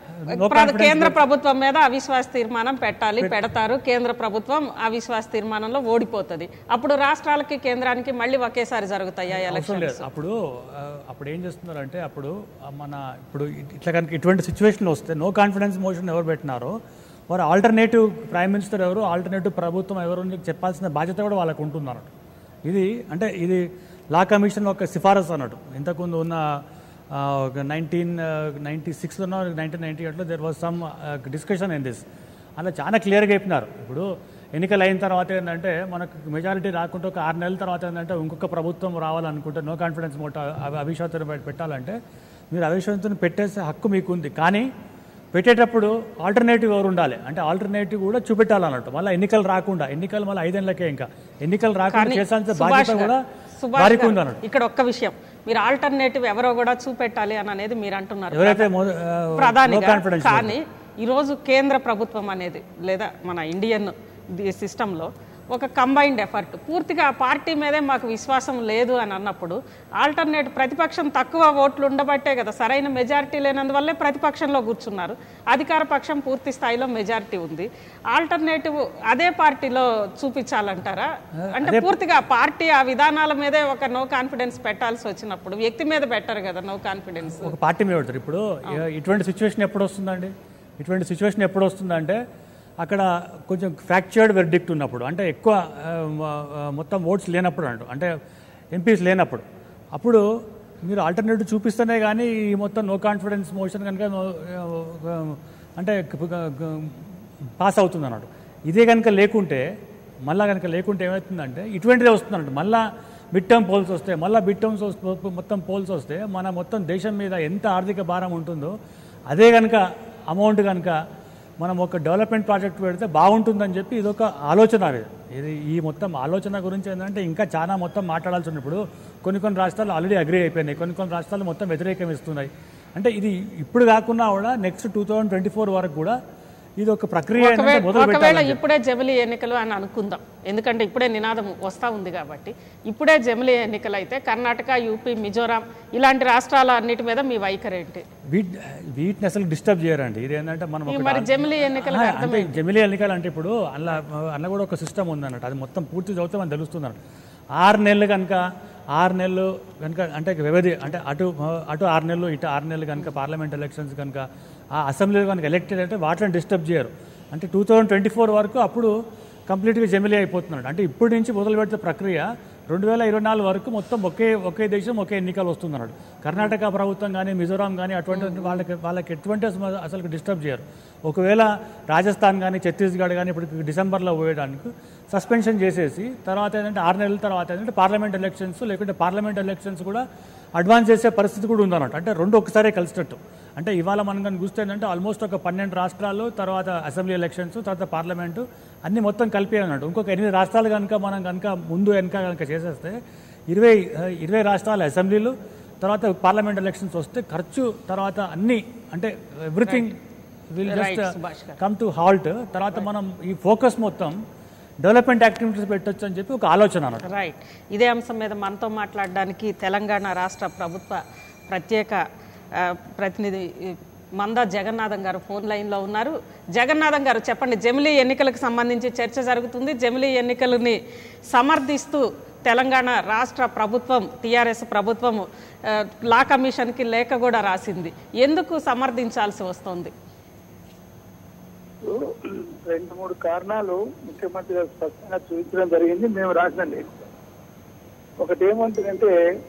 ప్ర- కేంద్ర ప్రభుత్వం మీద అవిశ్వాస తీర్మానం పెట్టాలి పెడతారు కేంద్ర ప్రభుత్వం అవిశ్వాస తీర్మానంలో ఓడిపోతుంది అప్పుడు రాష్ట్రాలకి కేంద్రానికి మళ్ళీ ఒకేసారి జరుగుతాయా అవసరం ఎలక్షన్ లేదు అప్పుడు ఆ, అప్పుడు ఏం చేస్తున్నారంటే అప్పుడు ఆ, మన ఇప్పుడు ఇ- ఇట్లా కనుక ఇటువంటి సిచ్యువేషన్ వస్తే నో కాన్ఫిడెన్స్ మోషన్ ఎవరు పెట్టినారో వారు ఆల్టర్నేటివ్ ప్రైమ్ మినిస్టర్ ఎవరు ఆల్టర్నేటివ్ ప్రభుత్వం ఎవరు అని చెప్పాల్సిన బాధ్యత కూడా వాళ్ళకు ఉంటుంది అన్నట్టు ఇది అంటే ఇది లా కమిషన్ ఒక సిఫారసు అన్నట్టు ఇంతకుముందు ఉన్న ఆ, ఒక నైన్టీన్ నైంటీ సిక్స్లో నైన్టీన్ నైన్టీ ఎయిట్లో there was some discussion in this అలా చాలా క్లియర్గా చెప్పినారు ఇప్పుడు ఎన్నికలు అయిన తర్వాత ఏంటంటే మనకు మెజారిటీ రాకుంటే ఒక ఆరు నెలల తర్వాత ఏంటంటే ఇంకొక ప్రభుత్వం రావాలనుకుంటే నో కాన్ఫిడెన్స్ మోట అవిశ్వాసం పెట్టాలంటే మీరు అవిశ్వాసం పెట్టేసే హక్కు మీకు ఉంది కానీ పెట్టేటప్పుడు ఆల్టర్నేటివ్ ఎవరు ఉండాలి అంటే ఆల్టర్నేటివ్ కూడా చూపెట్టాలన్నట్టు మళ్ళీ ఎన్నికలు రాకుండా ఎన్నికలు మళ్ళీ ఐదేళ్ళకే ఇంకా ఎన్నికలు రాకుండా చేసాల్సిన సుభాష్ బాధ్యత గారు, కూడా సుభాష్ వారికి గారు, ఉంది అన్నట్టు ఇక్కడ ఒక్క విషయం మీరు ఆల్టర్నేటివ్ ఎవరో కూడా చూపెట్టాలి అని అనేది మీరు అంటున్నారు ఎవరైతే మొద- ఆ, ప్రధానిగా low confidence కానీ ఈరోజు కేంద్ర ప్రభుత్వం అనేది లేదా మన ఇండియన్ సిస్టంలో ఒక కంబైన్డ్ ఎఫర్ట్ పూర్తిగా ఆ పార్టీ మీదే మాకు విశ్వాసం లేదు అని అన్నప్పుడు ఆల్టర్నేట్ ప్రతిపక్షం తక్కువ ఓట్లు ఉండబట్టే కదా సరైన మెజారిటీ లేనందువల్లే ప్రతిపక్షంలో కూర్చున్నారు అధికార పక్షం పూర్తి స్థాయిలో మెజారిటీ ఉంది ఆల్టర్నేటివ్ అదే పార్టీలో చూపించాలంటారా అంటే పూర్తిగా పార్టీ ఆ విధానాల మీదే ఒక నో కాన్ఫిడెన్స్ పెట్టాల్సి వచ్చినప్పుడు వ్యక్తి మీద పెట్టరు కదా నో కాన్ఫిడెన్స్ ఒక పార్టీ మీద పెడతారు ఇప్పుడు ఇటువంటి సిచ్యువేషన్ ఎప్పుడు వస్తుందండి ఇటువంటి సిచ్యువేషన్ ఎప్పుడు వస్తుందంటే అక్కడ కొంచెం ఫ్రాక్చర్డ్ వెర్డిక్ట్ ఉన్నప్పుడు అంటే ఎక్కువ ఆ, ఆ, మొత్తం ఓట్స్ లేనప్పుడు అంటూ అంటే ఎంపీస్ లేనప్పుడు అప్పుడు మీరు ఆల్టర్నేటివ్ చూపిస్తేనే కానీ ఈ మొత్తం నో కాన్ఫిడెన్స్ మోషన్ కనుక నో- ఆ, అంటే పాస్ అవుతుంది అన్నట్టు ఇదే కనుక లేకుంటే మళ్ళా కనుక లేకుంటే ఏమవుతుందంటే ఇటువంటిదే వస్తుందంట మళ్ళా మిడ్ టర్మ్ పోల్స్ వస్తే మళ్ళీ మిడ్ టర్మ్స్ మొత్తం పోల్స్ వస్తే మన మొత్తం దేశం మీద ఎంత ఆర్థిక భారం ఉంటుందో అదే కనుక అమౌంట్ కనుక మనం ఒక డెవలప్మెంట్ ప్రాజెక్ట్ పెడితే బాగుంటుందని చెప్పి ఇదొక ఆలోచన ఇది. ఇది ఈ మొత్తం ఆలోచన గురించి ఏంటంటే ఇంకా చాలా మొత్తం మాట్లాడాల్సి ఉన్నప్పుడు కొన్ని కొన్ని రాష్ట్రాలు ఆల్రెడీ అగ్రి అయిపోయినాయి కొన్ని కొన్ని రాష్ట్రాలు మొత్తం వ్యతిరేకం ఇస్తున్నాయి అంటే ఇది ఇప్పుడు కాకుండా కూడా next two thousand twenty four వరకు కూడా ఇది ఒక ప్రక్రియ ఏంటంటే ఒకవేళ మొదలు ఒకవేళ పెట్టాలని ఇప్పుడే జమిలీ ఎన్నికలు అని అనుకుందాం ఎందుకంటే ఇప్పుడే నినాదం వస్తా ఉంది కాబట్టి ఇప్పుడే జమిలీ ఎన్నికలు అయితే కర్ణాటక యూపీ మిజోరాం ఇలాంటి రాష్ట్రాల అన్నిటి మీద మీ వైఖరి ఏంటి వీట్ వీటిని అసలు డిస్టర్బ్ చేయరండి ఇది ఏంటంటే మనం ఈ ఒక మరి జమిలీ ఎన్నికలు ఆ, అంటే జమిలీ ఎన్నికలు అంటే ఇప్పుడు అలా అన్న కూడా ఒక సిస్టమ్ ఉందన్నట్టు అది మొత్తం పూర్తి చదివితే మనకు తెలుస్తుంది అన్నట్టు ఆరు నెలలు కనుక ఆరు నెలలు కనుక అంటే వ్యవధి అంటే అటు అటు ఆరు నెలలు ఇటు ఆరు నెలలు కనుక పార్లమెంట్ ఎలక్షన్స్ కనుక ఆ అసెంబ్లీలో కనుక ఎలక్టెడ్ అంటే వాటిని డిస్టర్బ్ చేయరు అంటే టూ థౌజండ్ ట్వంటీ ఫోర్ వరకు అప్పుడు కంప్లీట్గా జమిలీ అయిపోతున్నాడు అంటే ఇప్పటి నుంచి మొదలు పెడితే ప్రక్రియ రెండు వేల ఇరవై నాలుగు వరకు మొత్తం ఒకే ఒకే దేశం ఒకే ఎన్నికలు వస్తున్నాడు కర్ణాటక ప్రభుత్వం కానీ మిజోరాం కానీ అటువంటి వాళ్ళకి వాళ్ళకి ఎటువంటి అసలు- అసలు డిస్టర్బ్ చేయరు ఒకవేళ రాజస్థాన్ కానీ ఛత్తీస్గఢ్ కానీ ఇప్పుడు డిసెంబర్లో పోయడానికి సస్పెన్షన్ చేసేసి తర్వాత ఏంటంటే ఆరు నెలల తర్వాత ఏంటంటే పార్లమెంట్ ఎలక్షన్స్ లేకుంటే పార్లమెంట్ ఎలక్షన్స్ కూడా అడ్వాన్స్ చేసే పరిస్థితి కూడా ఉందన్నమాట అంటే రెండు ఒకసారే కలిసినట్టు అంటే ఇవాళ మనం కనుక చూస్తే ఏంటంటే ఆల్మోస్ట్ ఒక పన్నెండు రాష్ట్రాలు తర్వాత అసెంబ్లీ ఎలక్షన్స్ తర్వాత పార్లమెంటు అన్ని మొత్తం కలిపి అన్నట్టు ఇంకొక ఎనిమిది రాష్ట్రాలు కనుక మనం కనుక ముందు వెనక కనుక చేసేస్తే ఇరవై ఇరవై రాష్ట్రాల అసెంబ్లీలు తర్వాత పార్లమెంట్ ఎలక్షన్స్ వస్తే ఖర్చు తర్వాత అన్ని అంటే everything will Right, just Subhash గారు. కమ్ టు హాల్ట్ తర్వాత మనం ఈ ఫోకస్ మొత్తం డెవలప్మెంట్ యాక్టివిటీస్ పెట్టొచ్చు అని చెప్పి ఒక ఆలోచన అన్నట్టు రైట్ ఇదే అంశం మీద మనతో మాట్లాడడానికి తెలంగాణ రాష్ట్ర ప్రభుత్వ ప్రత్యేక ఆ, ప్రతినిధి ఈ, మంద జగన్నాథం గారు ఫోన్ లైన్లో ఉన్నారు జగన్నాథం గారు చెప్పండి జమిలీ ఎన్నికలకు సంబంధించి చర్చ జరుగుతుంది జమిలీ ఎన్నికలని సమర్థిస్తూ తెలంగాణ రాష్ట్ర ప్రభుత్వం టీఆర్ఎస్ ప్రభుత్వం ఆ, లా కమిషన్కి లేఖ కూడా రాసింది ఎందుకు సమర్థించాల్సి వస్తుంది రెండు మూడు కారణాలు ముఖ్యమంత్రి గారు స్పష్టంగా చూపించడం జరిగింది మేము రాసిన లేఖ ఒకటి ఏమంటుందంటే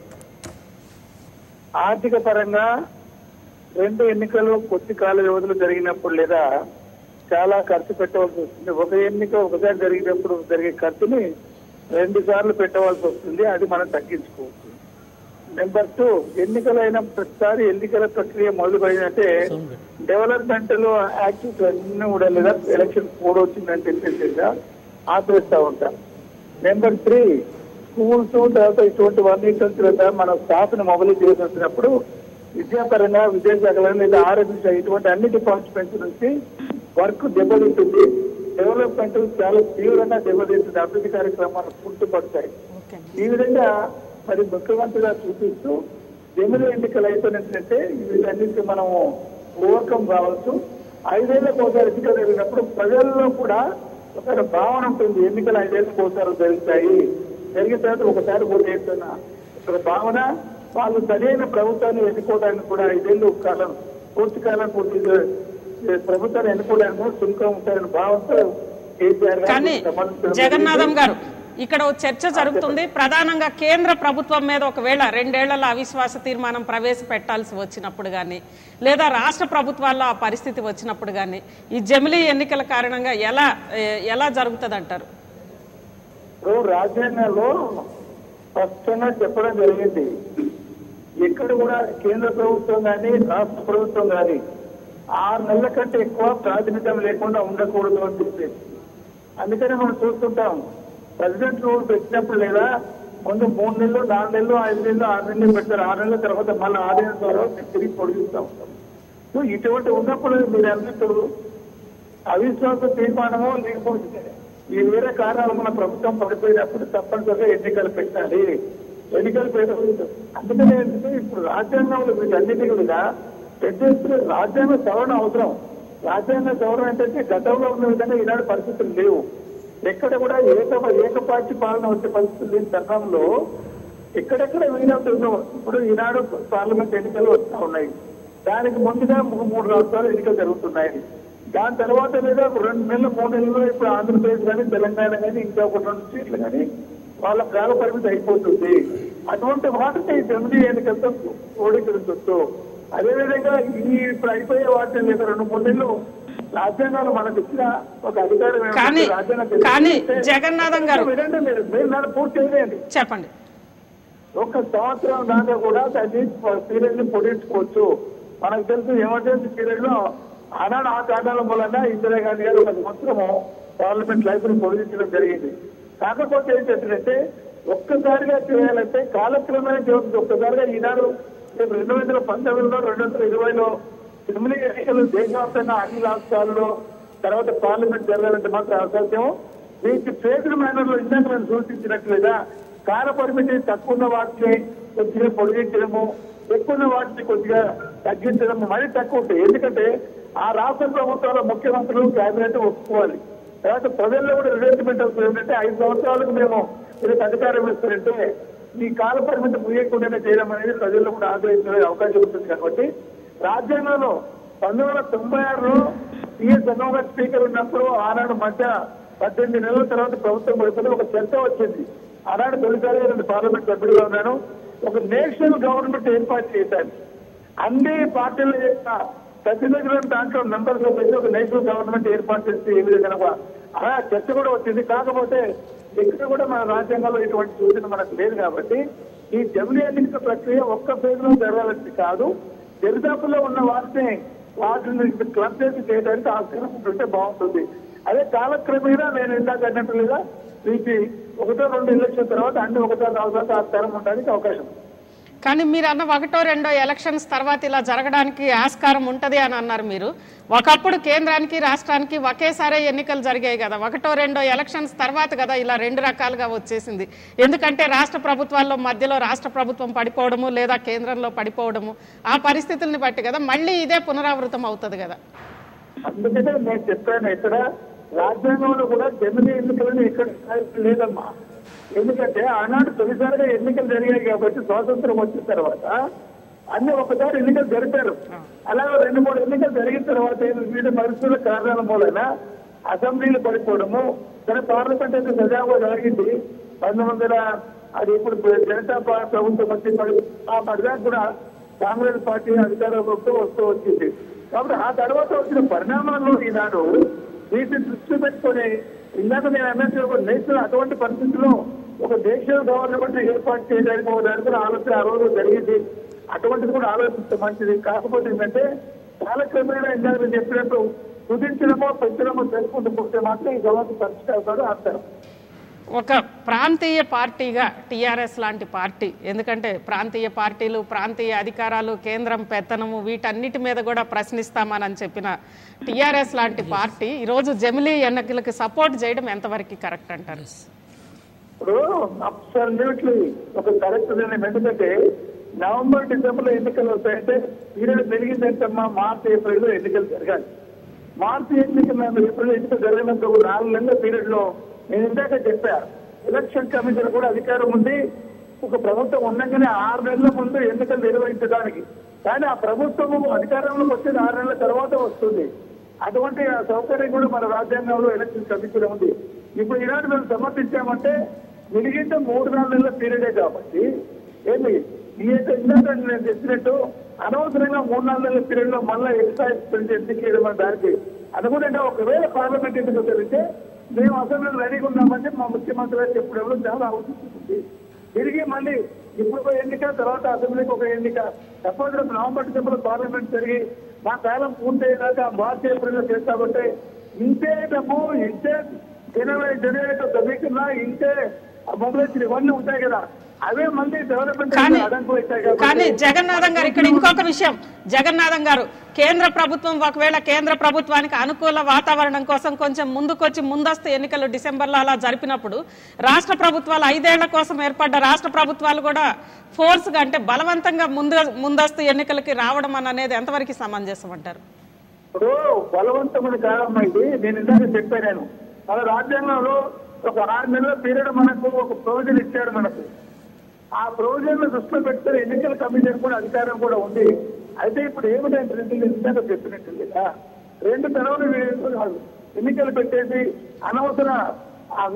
ఆర్థిక పరంగా రెండు ఎన్నికలు కొద్ది కాల వ్యవధిలో జరిగినప్పుడు లేదా చాలా ఖర్చు పెట్టవలసి వస్తుంది ఒక ఎన్నిక ఒకసారి జరిగినప్పుడు జరిగే ఖర్చుని రెండు సార్లు పెట్టవలసి వస్తుంది అది మనం తగ్గించుకోవచ్చు నెంబర్ టూ ఎన్నికలైన ప్రతిసారి ఎన్నికల ప్రక్రియ మొదలుపడిందంటే డెవలప్మెంటల్ యాక్టివిటీస్ అన్ని కూడా లేదా ఎలక్షన్ కోడ్ వచ్చిందని తెలిసిందా ఆపేస్తా ఉంటాం నెంబర్ త్రీ స్కూల్స్ తర్వాత ఇటువంటి వన్ తర్వాత మన స్టాఫ్ ని మొబైల్ చేసినప్పుడు విద్యాపరంగా విద్యాశాఖలో లేదా ఆరోగ్య ఇటువంటి అన్ని డిపార్ట్మెంట్స్ నుంచి వర్క్ దెబ్బతింటుంది డెవలప్మెంట్ చాలా తీవ్రంగా దెబ్బతింటుంది అభివృద్ధి కార్యక్రమాలు కుంటుపడతాయి ఓకే ఈ విధంగా మరి ముఖ్యమంత్రి గారు చూపిస్తూ జమిలి ఎన్నికలు అయిపోయినట్లయితే వీటన్నిటికీ మనము ఓవర్కమ్ కావచ్చు ఐదేళ్లకు ఒకసారి ఎన్నికలు జరిగినప్పుడు ప్రజల్లో కూడా ఒక భావన ఉంటుంది ఎన్నికలు ఐదేళ్లకు ఒకసారి జరుగుతాయి జరిగిన తర్వాత ఒకసారి పోటీ చేస్తున్న ఒక భావన వాళ్ళు సరైన ప్రభుత్వాన్ని ఎన్నుకోవడానికి కూడా ఐదేళ్ళు కాలం పూర్తి కాలం పూర్తి చే- ప్రభుత్వాన్ని ఎన్నుకోవడానికి కూడా సుంకం ఉంటాయని భావంతో కేసీఆర్ గారు కానీ సమర్థించడం జగన్నాథం గారు ఇక్కడ ఓ చర్చ జరుగుతుంది ప్రధానంగా కేంద్ర ప్రభుత్వం మీద ఒకవేళ రెండేళ్లలో అవిశ్వాస తీర్మానం ప్రవేశపెట్టాల్సి వచ్చినప్పుడు కానీ లేదా రాష్ట్ర ప్రభుత్వాల్లో ఆ పరిస్థితి వచ్చినప్పుడు కానీ ఈ జమిలీ ఎన్నికల కారణంగా ఎలా ఏ- ఎలా జరుగుతుంది అంటారు ఇప్పుడు రాజ్యాంగంలో స్పష్టంగా చెప్పడం జరిగింది ఎక్కడ కూడా కేంద్ర ప్రభుత్వం కానీ రాష్ట్ర ప్రభుత్వం కానీ ఆరు నెలల కంటే ఎక్కువ ప్రాతినిధ్యం లేకుండా ఉండకూడదు అని చెప్పేసి అందుకని మనం చూస్తుంటాం ప్రెసిడెంట్ రూల్ పెట్టినప్పుడు లేదా ముందు మూడు నెలలు నాలుగు నెలలు ఐదు నెలలు ఆరు నెలలు పెడతారు ఆరు నెలల తర్వాత మళ్ళీ ఆరు నెలల తర్వాత తిరిగి పొడిగిస్తూ ఉంటాం సో ఇటువంటి ఉన్నప్పుడు మీరు అన్నట్టు అవిశ్వాస తీర్మానము లేకపోతే ఈ వేరే కారణాలు మన ప్రభుత్వం పడిపోయినప్పుడు తప్పనిసరిగా ఎన్నికలు పెట్టాలి ఎన్నికలు పెట్టాలి అందుకనే ఏంటంటే ఇప్పుడు రాజ్యాంగంలో వీటన్నిటి కూడా పెద్ద ఎత్తున రాజ్యాంగ సవరణ అవసరం రాజ్యాంగ సవరణ ఏంటంటే గతంలో ఉన్న విధంగా ఈనాడు పరిస్థితులు లేవు ఎక్కడ కూడా ఏక ఏకపార్టీ పాలన వచ్చే పరిస్థితులు లేని తరుణంలో ఎక్కడెక్కడ వీలవుతూ ఇప్పుడు ఈనాడు పార్లమెంట్ ఎన్నికలు వస్తూ ఉన్నాయి దానికి ముందుగా మూ- మూడు రాష్ట్రాలు ఎన్నికలు జరుగుతున్నాయి దాని తర్వాత లేదా ఒక రెండు నెలలు మూడు నెలల్లో ఇప్పుడు ఆంధ్రప్రదేశ్ కానీ తెలంగాణ కానీ ఇంకా ఒక రెండు సీట్లు కానీ వాళ్ళ కాల పరిమితి అయిపోతుంది అటువంటి వాటిని జమిలీ ఎన్నికలతో ఓడించవచ్చు అదేవిధంగా ఈ ఇప్పుడు అయిపోయే వాటిని లేదా రెండు మూడు నెలలు రాజ్యాంగాలు మనకు ఇచ్చిన ఒక అధికారం ఏమిటంటే కానీ రాజ్యాంగం కానీ తెలియజేస్తే- జగన్నాథం గారు వినండి మీరు మీరు నన్ను పూర్తి చేయండి చెప్పండి ఒక సంవత్సరం దాకా కూడా దాన్ని పీరియడ్ ని పొడిగించుకోవచ్చు మనకు తెలుసు ఎమర్జెన్సీ పీరియడ్ లో ఆనాడు ఆ కారణాల మూలంగా ఇందిరాగాంధీ గారు ఒక సంవత్సరము పార్లమెంట్ లైఫ్ ని పొడిగించడం జరిగింది కాకపోతే ఏంటంటే ఒక్కసారిగా చేయాలంటే కాలక్రమేణా చేస్తుంది ఒక్కసారిగా ఈనాడు రేపు రెండు వందల పంతొమ్మిదిలో రెండు వందల ఇరవైలో అసెంబ్లీ ఎన్నికలు దేశవ్యాప్తంగా అన్ని రాష్ట్రాల్లో తర్వాత పార్లమెంట్ జరగాలంటే మాత్రం అసాధ్యం దీనికి ఫేజ్డ్ మేనర్ లో ఇందాక నేను సూచించినట్లుగా కాల పరిమితి తక్కువ ఉన్న వాటిని కొద్దిగా పొడిగించడము ఎక్కువ ఉన్న వాటిని కొద్దిగా తగ్గించడము మరీ తక్కువ ఉంటాయి ఎందుకంటే ఆ రాష్ట్ర ప్రభుత్వాల ముఖ్యమంత్రులు కేబినెట్ ఒప్పుకోవాలి తర్వాత ప్రజల్లో కూడా రిలేట్మెంట్ అవుతుంది ఏంటంటే ఐదు సంవత్సరాలకు మేము వీళ్ళకి అధికారం ఇస్తారంటే ఈ కాల పరిమితి ముగియకుండానే చేయడం అనేది ప్రజల్లో కూడా ఆగ్రహించే అవకాశం ఉంటుంది కాబట్టి రాజ్యాంగంలో పంతొమ్మిది వందల తొంభై ఆరులో సిఎస్ జగన్ గారు స్పీకర్ ఉన్నప్పుడు ఆనాడు మధ్య పద్దెనిమిది నెలల తర్వాత ప్రభుత్వం పడిపోతే ఒక చర్చ వచ్చింది ఆనాడు తొలిసారిగా నేను పార్లమెంట్ సభ్యుడిగా ఉన్నాను ఒక నేషనల్ గవర్నమెంట్ ఏర్పాటు చేశాను అన్ని పార్టీల యొక్క ప్రతినిధులను దాంట్లో మెంబర్స్ లో పెట్టి ఒక నేషనల్ గవర్నమెంట్ ఏర్పాటు చేస్తే ఏ విధంగా కూడా అలా చర్చ కూడా వచ్చింది కాకపోతే ఇక్కడ కూడా మన రాజ్యాంగంలో ఇటువంటి సూచన మనకు లేదు కాబట్టి ఈ జమిలీ ఎన్నికల ప్రక్రియ ఒక్క ఫేజ్ లో జరగాలని కాదు దరిదాపుల్లో ఉన్న వాటిని వాటిని క్లబ్ చేసి చేయడానికి ఆస్కారం ఉంటుంటే బాగుంటుంది అదే కాలక్రమేణా నేను ఇందాక అన్నట్లుగా వీటి ఒకటో రెండు ఎలక్షన్ తర్వాత అన్ని ఒకటో తర్వాత ఆస్కారం ఉండడానికి అవకాశం ఉంది. కానీ మీరు అన్న ఒకటో రెండో ఎలక్షన్స్ తర్వాత ఇలా జరగడానికి ఆస్కారం ఉంటది అని అన్నారు మీరు ఒకప్పుడు కేంద్రానికి రాష్ట్రానికి ఒకేసారి ఎన్నికలు జరిగాయి కదా ఒకటో రెండో ఎలక్షన్స్ తర్వాత కదా ఇలా రెండు రకాలుగా వచ్చేసింది ఎందుకంటే రాష్ట్ర ప్రభుత్వాల్లో మధ్యలో రాష్ట్ర ప్రభుత్వం పడిపోవడము లేదా కేంద్రంలో పడిపోవడము ఆ పరిస్థితుల్ని బట్టి కదా మళ్ళీ ఇదే పునరావృతం అవుతుంది కదా అందుకనే నేను చెప్పాను ఇక్కడ రాజ్యాంగంలో కూడా జమిలీ ఎన్నికలను ఇక్కడ లేదమ్మా ఎందుకంటే ఆనాడు తొలిసారిగా ఎన్నికలు జరిగాయి కాబట్టి స్వాతంత్రం వచ్చిన తర్వాత అన్ని ఒకసారి ఎన్నికలు జరిపారు అలాగే రెండు మూడు ఎన్నికలు జరిగిన తర్వాత వివిధ పరిస్థితుల కారణాల మూలన అసెంబ్లీలు పడిపోవడము కానీ పార్లమెంట్ అయితే సజావుగా జరిగింది పంతొమ్మిది వందల అది ఇప్పుడు జనతా పా- ప్రభుత్వం వచ్చి పడి ఆ పడిదాకా కూడా కాంగ్రెస్ పార్టీ అధికారంలోకి వస్తూ వచ్చింది కాబట్టి ఆ తర్వాత వచ్చిన పరిణామాల్లో ఈనాడు వీటిని దృష్టి పెట్టుకొని ఇందాక నేను అన్నట్టు ఒక నేషనల్ అటువంటి పరిస్థితుల్లో ఒక దేశీయ గవర్నమెంట్ ఏర్పాటు చేయడానికి ఒక దాని కూడా ఆలోచన ఆ రోజు జరిగింది అటువంటిది కూడా ఆలోచిస్తే మంచిది కాకపోతే ఏంటంటే కాలక్రమేణా ఇందాక నేను చెప్పినట్టు కుదించడమో పెంచడమో చేసుకుంటూ పోతే మాత్రం ఈ సమస్య పరిష్కారం ఆస్తారు ఒక ప్రాంతీయ పార్టీగా టీఆర్ఎస్ లాంటి పార్టీ ఎందుకంటే ప్రాంతీయ పార్టీలు ప్రాంతీయ అధికారాలు కేంద్రం పెత్తనము వీటన్నిటి మీద కూడా ప్రశ్నిస్తామని చెప్పిన టీఆర్ఎస్ లాంటి పార్టీ ఈరోజు జమిలీ ఎన్నికలకు సపోర్ట్ చేయడం ఎంతవరకు కరెక్ట్ అంటారు ఇప్పుడు అబ్సల్యూట్లీ ఒక కరెక్ట్ నిర్ణయం ఎందుకంటే నవంబర్ డిసెంబర్ లో ఎన్నికలు వస్తాయంటే పీరియడ్ పెరిగిందంటమ్మా మార్చి ఏప్రిల్ లో ఎన్నికలు జరగాలి మార్చి ఎన్నికలు ఏప్రిల్ ఎన్నికలు జరిగినంత ఒక నాలుగు నెలల పీరియడ్ లో నేను ఇందాక చెప్పా ఎలక్షన్ కమిషన్ కూడా అధికారం ఉంది ఒక ప్రభుత్వం ఉండగానే ఆరు నెలల ముందు ఎన్నికలు నిర్వహించడానికి కానీ ఆ ప్రభుత్వం అధికారంలోకి వచ్చేది ఆరు నెలల తర్వాత వస్తుంది అటువంటి ఆ సౌకర్యం కూడా మన రాజ్యాంగంలో ఎలక్షన్ కమిషన్ ఉంది ఇప్పుడు ఈనాడు మేము సమర్థించామంటే మిగిలిన మూడు నాలుగు నెలల పీరియడే కాబట్టి ఏంటి ఈ యొక్క ఇందాక నేను చెప్పినట్టు అనవసరంగా మూడు నాలుగు నెలల పీరియడ్ లో మళ్ళీ ఎక్స్ట్రా ఎక్స్పెన్స్ ఎందుకు చేయడం అనే దానికి అనుకుంటే ఒకవేళ పార్లమెంట్ ఎన్నికలు జరిగితే మేము అసెంబ్లీలో రెడీగా ఉన్నామంటే మా ముఖ్యమంత్రి గారు చెప్పడం చాలా అవసరం తిరిగి మళ్ళీ ఇప్పుడు ఒక ఎన్నిక తర్వాత అసెంబ్లీకి ఒక ఎన్నిక సపోజ్ రేపు నవంబర్ డిసెంబర్ పార్లమెంట్ జరిగి మా కాలం పూర్తయ్యేదాకా మార్చి ఏప్రిల్ లో చేస్తామంటే ఇంతే డబ్బు ఇంతే జనవరి జనవరితో చదువుకున్నా ఇంతే మొబైల్ ఇవన్నీ ఉంటాయి కదా అవే మళ్ళీ డెవలప్మెంట్ కానీ అడంకులు అవుతాయి కానీ కాబట్టి జగన్నాథం గారు ఇక్కడ ఇంకొక విషయం జగన్నాథం గారు కేంద్ర ప్రభుత్వం ఒకవేళ కేంద్ర ప్రభుత్వానికి అనుకూల వాతావరణం కోసం కొంచెం ముందుకొచ్చి ముందస్తు ఎన్నికలు డిసెంబర్లో అలా జరిపినప్పుడు రాష్ట్ర ప్రభుత్వాలు ఐదేళ్ల కోసం ఏర్పడ్డ రాష్ట్ర ప్రభుత్వాలు కూడా ఫోర్స్గా అంటే బలవంతంగా ముందు ముందస్తు ఎన్నికలకి రావడం అని అనేది ఎంతవరకు సమంజసం అంటారు ఇప్పుడు బలవంతమైన కాలం ఇది నేను ఇందాక చెప్పాను మన రాజ్యాంగంలో ఒక ఆరు నెలల పీరియడ్ మనకు ఒక ప్రొవిజన్ ఇచ్చాడు మనకు ఆ ప్రొవిజన్ దృష్టిలో పెట్టుకుని ఎన్నికల కమిషన్ కూడా అధికారం కూడా ఉంది అయితే ఇప్పుడు ఏమిటంటే రెండు ఇందాక చెప్పినట్టు లేదా రెండు తరవలు ఎన్నికలు పెట్టేసి అనవసర ఆ,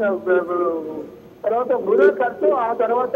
తర్వాత వృధా ఖర్చు ఆ తర్వాత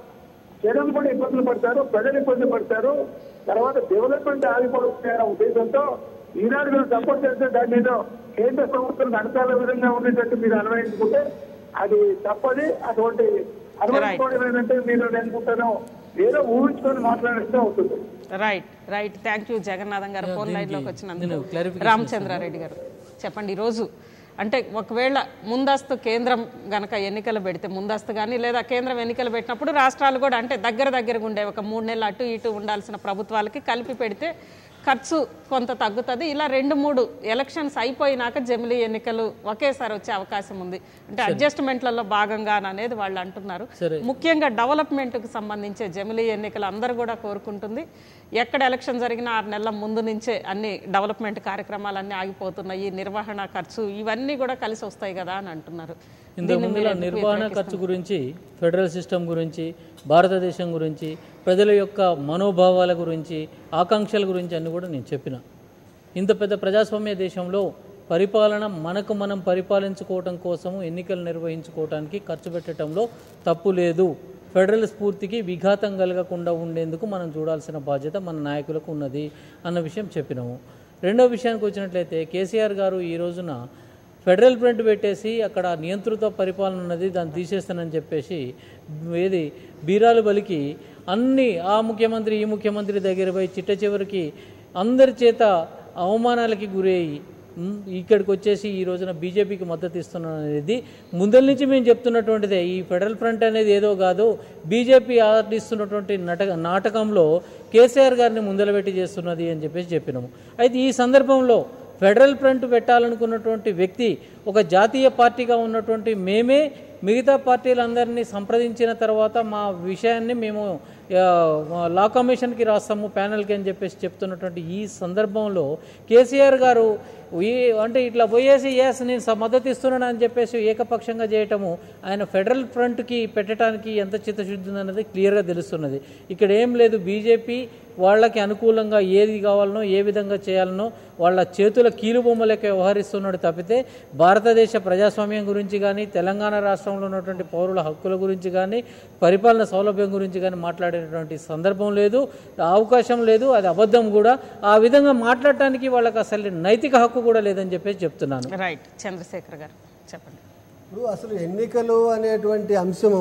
జనం కూడా ఇబ్బందులు పడతారు ప్రజలు ఇబ్బంది పడతారు తర్వాత డెవలప్మెంట్ ఆగిపోతున్న ఉద్దేశంతో ఈనాడు మీరు సపోర్ట్ చేస్తే దాని మీద కేంద్ర ప్రభుత్వం నడచాల విధంగా ఉండేటట్టు మీరు అన్వయించుకుంటే అది తప్పది అటువంటి అన్వయించుకోవడం ఏంటంటే మీరు నేను అనుకుంటాను ఏదో ఊహించుకొని మాట్లాడిస్తే అవుతుంది right right thank you Jagannatham గారు ఫోన్ లైన్ లోకి నేను వచ్చినందుకు clarification రామచంద్రారెడ్డి గారు చెప్పండి ఈ రోజు అంటే ఒకవేళ ముందస్తు కేంద్రం గనక ఎన్నికలు పెడితే ముందస్తు కానీ లేదా కేంద్రం ఎన్నికలు పెట్టినప్పుడు రాష్ట్రాలు కూడా అంటే దగ్గర దగ్గరగా ఉండే ఒక మూడు నెలలు అటు ఇటు ఉండాల్సిన ప్రభుత్వాలకి కలిపి పెడితే ఖర్చు కొంత తగ్గుతుంది ఇలా రెండు మూడు ఎలక్షన్స్ అయిపోయినాక జమిలీ ఎన్నికలు ఒకేసారి వచ్చే అవకాశం ఉంది అంటే అడ్జస్ట్మెంట్లలో భాగంగా అనేది వాళ్ళు అంటున్నారు సరే. ముఖ్యంగా డెవలప్మెంట్కి సంబంధించే జమిలీ ఎన్నికలు అందరూ కూడా కోరుకుంటుంది ఎక్కడ ఎలక్షన్ జరిగినా ఆరు నెలల ముందు నుంచే అన్ని డెవలప్మెంట్ కార్యక్రమాలన్నీ ఆగిపోతున్నాయి నిర్వహణ ఖర్చు ఇవన్నీ కూడా కలిసి వస్తాయి కదా అని అంటున్నారు ఇంతకు దీన్ని ముందుల మీరు ఎందుకు నిర్వహణ ఖర్చు గురించి ఫెడరల్ సిస్టమ్ గురించి భారతదేశం గురించి ప్రజల యొక్క మనోభావాల గురించి ఆకాంక్షల గురించి అన్ని కూడా నేను చెప్పిన ఇంత పెద్ద ప్రజాస్వామ్య దేశంలో పరిపాలన మనకు మనం పరిపాలించుకోవటం కోసము ఎన్నికలు నిర్వహించుకోవటానికి ఖర్చు పెట్టడంలో తప్పు లేదు ఫెడరల్ స్ఫూర్తికి విఘాతం కలగకుండా ఉండేందుకు మనం చూడాల్సిన బాధ్యత మన నాయకులకు ఉన్నది అన్న విషయం చెప్పినాము రెండో విషయానికి వచ్చినట్లయితే కేసీఆర్ గారు ఈ రోజున ఫెడరల్ ఫ్రంట్ పెట్టేసి అక్కడ నియంత్రిత పరిపాలన ఉన్నది దాన్ని తీసేస్తానని చెప్పేసి ఏది బీరాలు బలికి అన్ని ఆ ముఖ్యమంత్రి ఈ ముఖ్యమంత్రి దగ్గర పోయి చిట్ట చివరికి అందరి చేత అవమానాలకి గురయ్యి ఉమ్, ఇక్కడికి వచ్చేసి ఈ రోజున బీజేపీకి మద్దతు ఇస్తున్నాను అనేది ముందల నుంచి మేము చెప్తున్నటువంటిదే ఈ ఫెడరల్ ఫ్రంట్ అనేది ఏదో కాదు బీజేపీ ఆడిస్తున్నటువంటి నట నాటకంలో కేసీఆర్ గారిని ముందలబెట్టి చేస్తున్నది అని చెప్పేసి చెప్పినాము అయితే ఈ సందర్భంలో ఫెడరల్ ఫ్రంట్ పెట్టాలనుకున్నటువంటి వ్యక్తి ఒక జాతీయ పార్టీగా ఉన్నటువంటి మేమే మిగతా పార్టీలందరినీ సంప్రదించిన తర్వాత మా విషయాన్ని మేము ఆ, లా కమిషన్కి రాస్తాము ప్యానల్కి అని చెప్పేసి చెప్తున్నటువంటి ఈ సందర్భంలో కేసీఆర్ గారు ఈ అంటే ఇట్లా పోయేసి ఎస్ నేను స- మద్దతు ఇస్తున్నాను అని చెప్పేసి ఏకపక్షంగా చేయటము ఆయన ఫెడరల్ ఫ్రంట్కి పెట్టడానికి ఎంత చిత్తశుద్ధి ఉందన్నది క్లియర్గా తెలుస్తున్నది ఇక్కడ ఏం లేదు బీజేపీ వాళ్ళకి అనుకూలంగా ఏది కావాలనో ఏ విధంగా చేయాలనో వాళ్ళ చేతుల కీలుబొమ్మలకి వ్యవహరిస్తున్నాడు తప్పితే భారతదేశ ప్రజాస్వామ్యం గురించి కానీ తెలంగాణ రాష్ట్రంలో ఉన్నటువంటి పౌరుల హక్కుల గురించి కానీ పరిపాలన సౌలభ్యం గురించి కానీ మాట్లాడేటువంటి సందర్భం లేదు అవకాశం లేదు అది అబద్ధం కూడా ఆ విధంగా మాట్లాడటానికి వాళ్ళకి అసలు నైతిక హక్కు కూడా లేదని చెప్పేసి చెప్తున్నాను రైట్ చంద్రశేఖర్ గారు చెప్పండి ఇప్పుడు అసలు ఎన్నికలు అనేటువంటి అంశము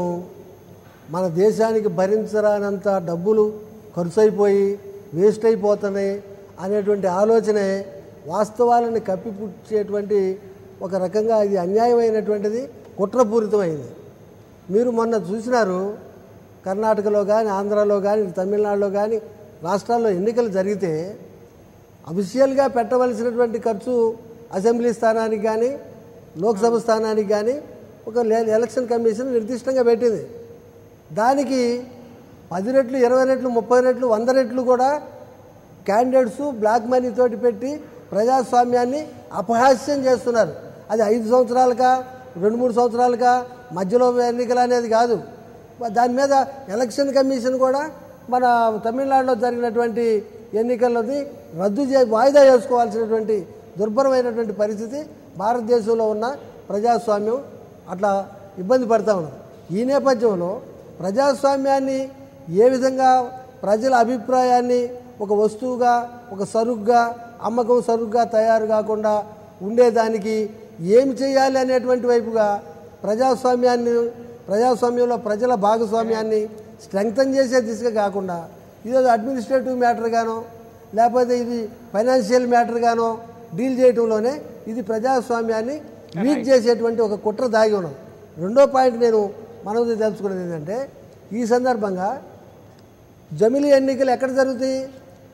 మన దేశానికి భరించరానంత డబ్బులు ఖర్చు అయిపోయి వేస్ట్ అయిపోతున్నాయి అనేటువంటి ఆలోచనే వాస్తవాలను కప్పిపుచ్చేటువంటి ఒక రకంగా ఇది అన్యాయమైనటువంటిది కుట్రపూరితమైంది మీరు మొన్న చూసినారు కర్ణాటకలో కానీ ఆంధ్రాలో కానీ తమిళనాడులో కానీ రాష్ట్రాల్లో ఎన్నికలు జరిగితే అఫీషియల్గా పెట్టవలసినటువంటి ఖర్చు అసెంబ్లీ స్థానానికి కానీ లోక్సభ స్థానానికి కానీ ఒక లే- ఎలక్షన్ కమిషన్ నిర్దిష్టంగా పెట్టింది దానికి పది రెట్లు ఇరవై రెట్లు ముప్పై రెట్లు వంద రెట్లు కూడా క్యాండిడేట్స్ బ్లాక్ మనీ తోటి పెట్టి ప్రజాస్వామ్యాన్ని అపహాస్యం చేస్తున్నారు అది ఐదు సంవత్సరాలకా రెండు మూడు సంవత్సరాలకా మధ్యలో ఎన్నికలు అనేది కాదు దాని మీద ఎలక్షన్ కమిషన్ కూడా మన తమిళనాడులో జరిగినటువంటి ఎన్నికల్లోని రద్దు చే వాయిదా చేసుకోవాల్సినటువంటి దుర్భరమైనటువంటి పరిస్థితి భారతదేశంలో ఉన్న ప్రజాస్వామ్యం అట్లా ఇబ్బంది పడతా ఉన్నది ఈ నేపథ్యంలో ప్రజాస్వామ్యాన్ని ఏ విధంగా ప్రజల అభిప్రాయాన్ని ఒక వస్తువుగా ఒక సరుగ్గా అమ్మకం సరుగ్గా తయారు కాకుండా ఉండేదానికి ఏమి చేయాలి అనేటువంటి వైపుగా ప్రజాస్వామ్యాన్ని ప్రజాస్వామ్యంలో ప్రజల భాగస్వామ్యాన్ని స్ట్రెంగ్తన్ చేసే దిశగా కాకుండా ఇదేదో అడ్మినిస్ట్రేటివ్ మ్యాటర్ గానో లేకపోతే ఇది ఫైనాన్షియల్ మ్యాటర్ గానో డీల్ చేయడంలోనే ఇది ప్రజాస్వామ్యాన్ని వీక్ చేసేటువంటి ఒక కుట్ర దాగి ఉన్నది రెండో పాయింట్ నేను మనది తెలుసుకున్నది ఏంటంటే ఈ సందర్భంగా జమిలీ ఎన్నికలు ఎక్కడ జరుగుతాయి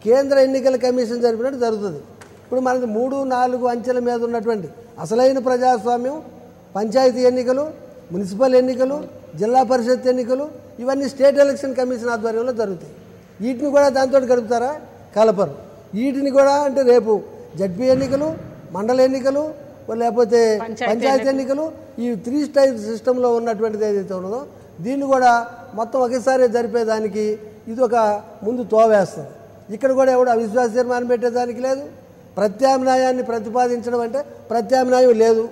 కేంద్ర ఎన్నికల కమిషన్ జరిపినట్టు జరుగుతుంది ఇప్పుడు మనది మూడు నాలుగు అంచెల మీద ఉన్నటువంటి అసలైన ప్రజాస్వామ్యం పంచాయతీ ఎన్నికలు మున్సిపల్ ఎన్నికలు జిల్లా పరిషత్ ఎన్నికలు ఇవన్నీ స్టేట్ ఎలక్షన్ కమిషన్ ఆధ్వర్యంలో జరుగుతాయి వీటిని కూడా దాంతో గడుపుతారా కలపరు వీటిని కూడా అంటే రేపు జడ్పీ ఎన్నికలు మండల ఎన్నికలు లేకపోతే పంచాయతీ ఎన్నికలు ఈ త్రీ స్టైల్ సిస్టంలో ఉన్నటువంటిది ఏదైతే ఉన్నదో దీన్ని కూడా మొత్తం ఒకేసారి జరిపేదానికి ఇది ఒక ముందు తోవేస్తుంది ఇక్కడ కూడా ఎవడు అవిశ్వాస తీర్మానం పెట్టేదానికి లేదు ప్రత్యామ్నాయాన్ని ప్రతిపాదించడం అంటే ప్రత్యామ్నాయం లేదు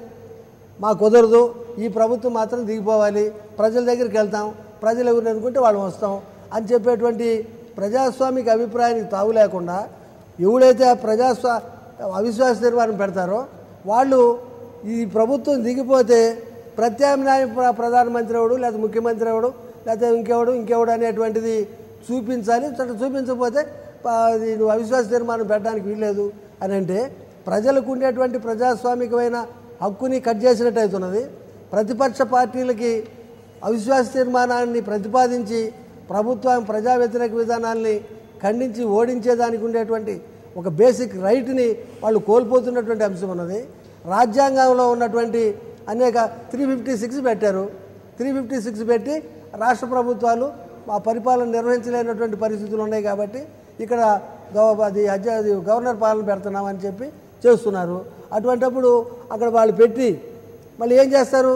మా కుదరదు ఈ ప్రభుత్వం మాత్రం దిగిపోవాలి ప్రజల దగ్గరికి వెళ్తాం ప్రజలు ఎవరిని అనుకుంటే వాళ్ళు వస్తాం అని చెప్పేటువంటి ప్రజాస్వామిక అభిప్రాయానికి తావు లేకుండా ఎవడైతే ఆ ప్రజాస్వా అవిశ్వాస తీర్మానం పెడతారో వాళ్ళు ఈ ప్రభుత్వం దిగిపోతే ప్రత్యామ్నాయ ప్ర- ప్రధానమంత్రి ఎవడు లేదా ముఖ్యమంత్రి ఎవడు లేకపోతే ఇంకెవడు ఇంకెవడు అనేటువంటిది చూపించాలి అట్లా చూపించకపోతే ప- అది నువ్వు అవిశ్వాస తీర్మానం పెట్టడానికి వీల్లేదు అని అంటే ప్రజలకు ఉండేటువంటి ప్రజాస్వామికమైన హక్కుని కట్ చేసినట్టు అవుతున్నది ప్రతిపక్ష పార్టీలకి అవిశ్వాస తీర్మానాన్ని ప్రతిపాదించి ప్రభుత్వం ప్రజా వ్యతిరేక విధానాల్ని ఖండించి ఓడించేదానికి ఉండేటువంటి ఒక బేసిక్ రైట్ని వాళ్ళు కోల్పోతున్నటువంటి అంశం ఉన్నది రాజ్యాంగంలో ఉన్నటువంటి అనేక త్రీ ఫిఫ్టీ సిక్స్ పెట్టారు త్రీ ఫిఫ్టీ సిక్స్ పెట్టి రాష్ట్ర ప్రభుత్వాలు ఆ పరిపాలన నిర్వహించలేనటువంటి పరిస్థితులు ఉన్నాయి కాబట్టి ఇక్కడ గవ- అది అధ్య అది గవర్నర్ పాలన పెడుతున్నామని చెప్పి చేస్తున్నారు అటువంటప్పుడు అక్కడ వాళ్ళు పెట్టి మళ్ళీ ఏం చేస్తారు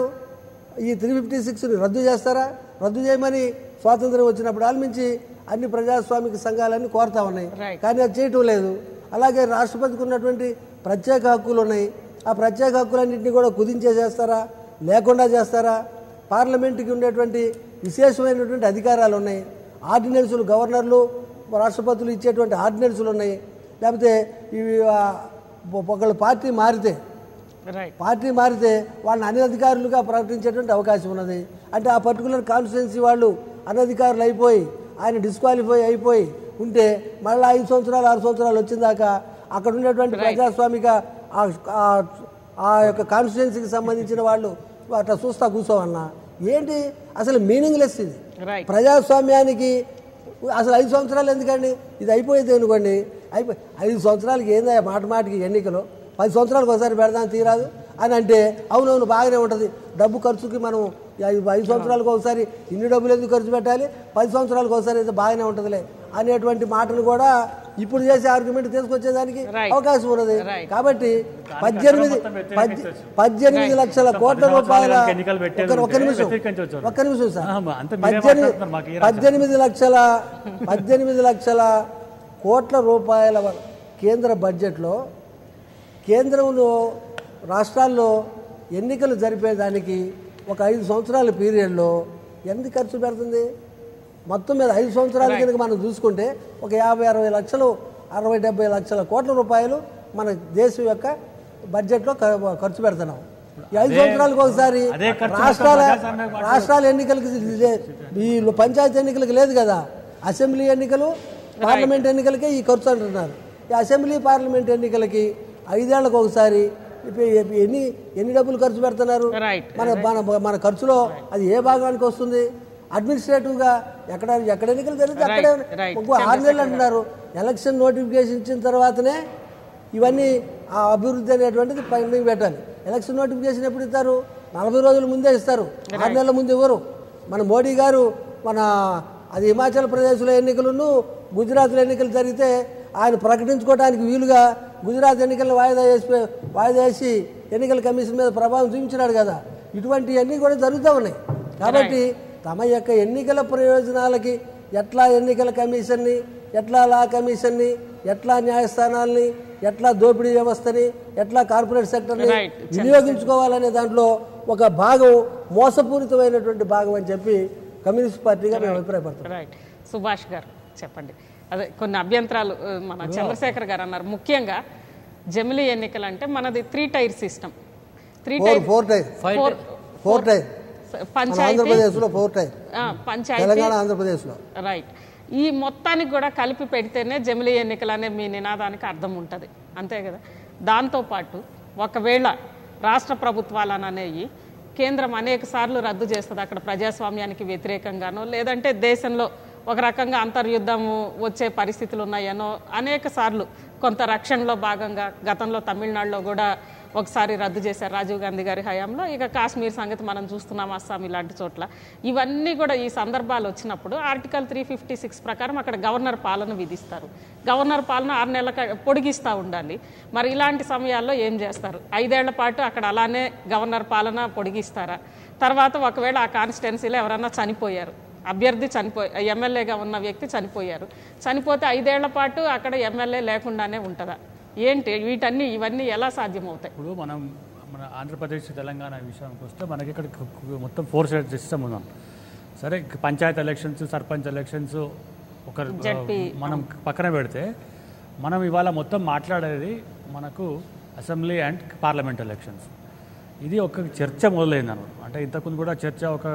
ఈ త్రీ ఫిఫ్టీ సిక్స్ని రద్దు చేస్తారా రద్దు చేయమని స్వాతంత్రం వచ్చినప్పుడు ఆల్మించి అన్ని ప్రజాస్వామిక సంఘాలన్నీ కోరుతా ఉన్నాయి Right. కానీ అది చేయటం లేదు అలాగే రాష్ట్రపతికి ఉన్నటువంటి ప్రత్యేక హక్కులు ఉన్నాయి ఆ ప్రత్యేక హక్కులన్నింటినీ కూడా కుదించేసేస్తారా లేకుండా చేస్తారా పార్లమెంటుకి ఉండేటువంటి విశేషమైనటువంటి అధికారాలు ఉన్నాయి ఆర్డినెన్సులు గవర్నర్లు రాష్ట్రపతులు ఇచ్చేటువంటి ఆర్డినెన్సులు ఉన్నాయి లేకపోతే ఇవి ఆ, ఒకళ్ళు పార్టీ మారితే రైట్ పార్టీ మారితే వాళ్ళని అనధికారులుగా ప్రకటించేటువంటి అవకాశం ఉన్నది అంటే ఆ పర్టికులర్ కాన్స్టిట్యున్సీ వాళ్ళు అనధికారులు అయిపోయి ఆయన డిస్క్వాలిఫై అయిపోయి ఉంటే మళ్ళీ ఐదు సంవత్సరాలు ఆరు సంవత్సరాలు వచ్చిందాక అక్కడ ఉండేటువంటి ప్రజాస్వామిక ఆ- ఆ- ఆ యొక్క కాన్స్టిట్యున్సీకి సంబంధించిన వాళ్ళు అట్లా చూస్తా కూర్చోవన్నా ఏంటి అసలు మీనింగ్లెస్ ఇది రైట్ ప్రజాస్వామ్యానికి అసలు ఐదు సంవత్సరాలు ఎందుకండి ఇది అయిపోయింది అనుకోండి అయిపోయి ఐదు సంవత్సరాలకి ఏందా మాట మాటకి ఎన్నికలు పది సంవత్సరాలకు ఒకసారి పెడదాం తీరాదు అని అంటే అవునవును బాగానే ఉంటుంది డబ్బు ఖర్చుకి మనం ఐదు ఐదు సంవత్సరాలకు ఒకసారి ఇన్ని డబ్బులు ఎందుకు ఖర్చు పెట్టాలి పది సంవత్సరాలకు ఒకసారి అయితే బాగానే ఉంటుందిలే అనేటువంటి మాటలు కూడా ఇప్పుడు చేసే ఆర్గ్యుమెంట్ తీసుకొచ్చేదానికి Right. అవకాశం ఉన్నది Right. కాబట్టి పద్దెనిమిది పద్దె- పద్దెనిమిది లక్షల కోట్ల రూపాయల ఎన్నికలు పెట్టేది ఒక్క- ఒక్క ఉంటే నిమిషం వ్యతిరేకించవచ్చు. ఒక్క నిమిషం సార్ ఆ, అంతా మీరే పద్దెనిమిది మాట్లాడుతున్నారు, మాకు ఏ రాజ్యం? పద్దెనిమిది లక్షల పద్దెనిమిది లక్షల కోట్ల రూపాయల వ- కేంద్ర బడ్జెట్లో కేంద్రంలో రాష్ట్రాల్లో ఎన్నికలు జరిపేదానికి ఒక ఐదు సంవత్సరాల పీరియడ్లో ఎంత ఖర్చు పెడుతుంది మొత్తం మీద ఐదు సంవత్సరాల కనుక మనం చూసుకుంటే ఒక యాభై అరవై లక్షలు అరవై డెబ్బై లక్షల కోట్ల రూపాయలు మన దేశం యొక్క బడ్జెట్లో ఖ- ఖర్చు పెడుతున్నాం ఈ ఐదు సంవత్సరాలకు ఒకసారి అదే ఖర్చు రాష్ట్రాల మొత్తం ప్రజాస్వామ్య రాష్ట్రాల ఎన్నికలకి లే- ఈ పంచాయతీ ఎన్నికలకు లేదు కదా అసెంబ్లీ ఎన్నికలు పార్లమెంట్ ఎన్నికలకే ఈ ఖర్చు అంటున్నారు ఈ అసెంబ్లీ పార్లమెంట్ ఎన్నికలకి ఐదేళ్లకు ఒకసారి ఇప్పుడు ఎన్ని ఎన్ని డబ్బులు ఖర్చు పెడుతున్నారు Right. మన మన మన ఖర్చులో అది ఏ భాగానికి వస్తుంది అడ్మినిస్ట్రేటివ్గా ఎక్కడ ఎక్కడ ఎన్నికలు జరిగితే అక్కడే Right, right. ఇంకో ఆరు నెలలు అంటున్నారు ఎలక్షన్ నోటిఫికేషన్ ఇచ్చిన తర్వాతనే ఇవన్నీ ఆ అభివృద్ధి అనేటువంటిది పెండింగ్ పెట్టాలి ఎలక్షన్ నోటిఫికేషన్ ఎప్పుడు ఇస్తారు నలభై రోజుల ముందే ఇస్తారు ఆరు నెలల ముందు ఇవ్వరు మన మోడీ గారు మన అది హిమాచల్ ప్రదేశ్లో ఎన్నికలను గుజరాత్లో ఎన్నికలు జరిగితే ఆయన ప్రకటించుకోవడానికి వీలుగా గుజరాత్ ఎన్నికలను వాయిదా వేసి వాయిదా వేసి ఎన్నికల కమిషన్ మీద ప్రభావం చూపించినాడు కదా ఇటువంటివన్నీ కూడా జరుగుతూ ఉన్నాయి కాబట్టి తమ యొక్క ఎన్నికల ప్రయోజనాలకి ఎట్లా ఎన్నికల కమిషన్ని ఎట్లా లా కమిషన్ని ఎట్లా న్యాయస్థానాల్ని ఎట్లా దోపిడీ వ్యవస్థని ఎట్లా కార్పొరేట్ సెక్టర్ని Right. వినియోగించుకోవాలనే దాంట్లో ఒక భాగం మోసపూరితమైనటువంటి భాగం అని చెప్పి కమ్యూనిస్ట్ పార్టీగా మేము అభిప్రాయపడతాం రైట్ సుభాష్ గారు చెప్పండి అదే కొన్ని అభ్యంతరాలు ఆ, మన చంద్రశేఖర్ గారు అన్నారు ముఖ్యంగా జమిలీ ఎన్నికలు అంటే మనది three tier system three four tier four tier four four tier మన పంచాయతీ ఆంధ్రప్రదేశ్లో ఫోర్ టైర్ ఆ, పంచాయతీ తెలంగాణ ఆంధ్రప్రదేశ్లో రైట్ ఈ మొత్తానికి కూడా కలిపి పెడితేనే జమిలీ ఎన్నికలు అనే మీ నినాదానికి అర్థం ఉంటుంది అంతే కదా దాంతోపాటు ఒకవేళ రాష్ట్ర ప్రభుత్వాలను అనేవి కేంద్రం అనేక సార్లు రద్దు చేస్తుంది అక్కడ ప్రజాస్వామ్యానికి వ్యతిరేకంగానో లేదంటే దేశంలో ఒక రకంగా అంతర్యుద్ధము వచ్చే పరిస్థితులు ఉన్నాయనో అనేక సార్లు కొంత రక్షణలో భాగంగా గతంలో తమిళనాడులో కూడా ఒకసారి రద్దు చేశారు రాజీవ్ గాంధీ గారి హయాంలో ఇక కాశ్మీర్ సంగతి మనం చూస్తున్నాం అస్సాం ఇలాంటి చోట్ల ఇవన్నీ కూడా ఈ సందర్భాలు వచ్చినప్పుడు ఆర్టికల్ త్రీ ఫిఫ్టీ సిక్స్ ప్రకారం అక్కడ గవర్నర్ పాలన విధిస్తారు గవర్నర్ పాలన ఆరు నెలల క- పొడిగిస్తూ ఉండాలి మరి ఇలాంటి సమయాల్లో ఏం చేస్తారు ఐదేళ్ల పాటు అక్కడ అలానే గవర్నర్ పాలన పొడిగిస్తారా తర్వాత ఒకవేళ ఆ కాన్స్టిట్యున్సీలో ఎవరన్నా చనిపోయారు అభ్యర్థి చనిపోయి ఎమ్మెల్యేగా ఉన్న వ్యక్తి చనిపోయారు చనిపోతే ఐదేళ్ల పాటు అక్కడ ఎమ్మెల్యే లేకుండానే ఉంటుందా ఏంటి వీటన్ని ఇవన్నీ ఎలా సాధ్యమవుతాయి ఇప్పుడు మనం మన ఆంధ్రప్రదేశ్ తెలంగాణ విషయానికి వస్తే మనకి ఇక్కడ కు- కు- మొత్తం ఫోర్ స్టేట్ సిస్టమ్ ఉన్నాం సరే పంచాయత్ ఎలక్షన్స్ సర్పంచ్ ఎలక్షన్స్ ఒక జడ్పీ. మనం పక్కన పెడితే మనం ఇవాళ మొత్తం మాట్లాడేది మనకు అసెంబ్లీ అండ్ పార్లమెంట్ ఎలక్షన్స్ ఇది ఒక చర్చ మొదలైంది అన్నమాట అంటే ఇంతకుముందు కూడా చర్చ ఒక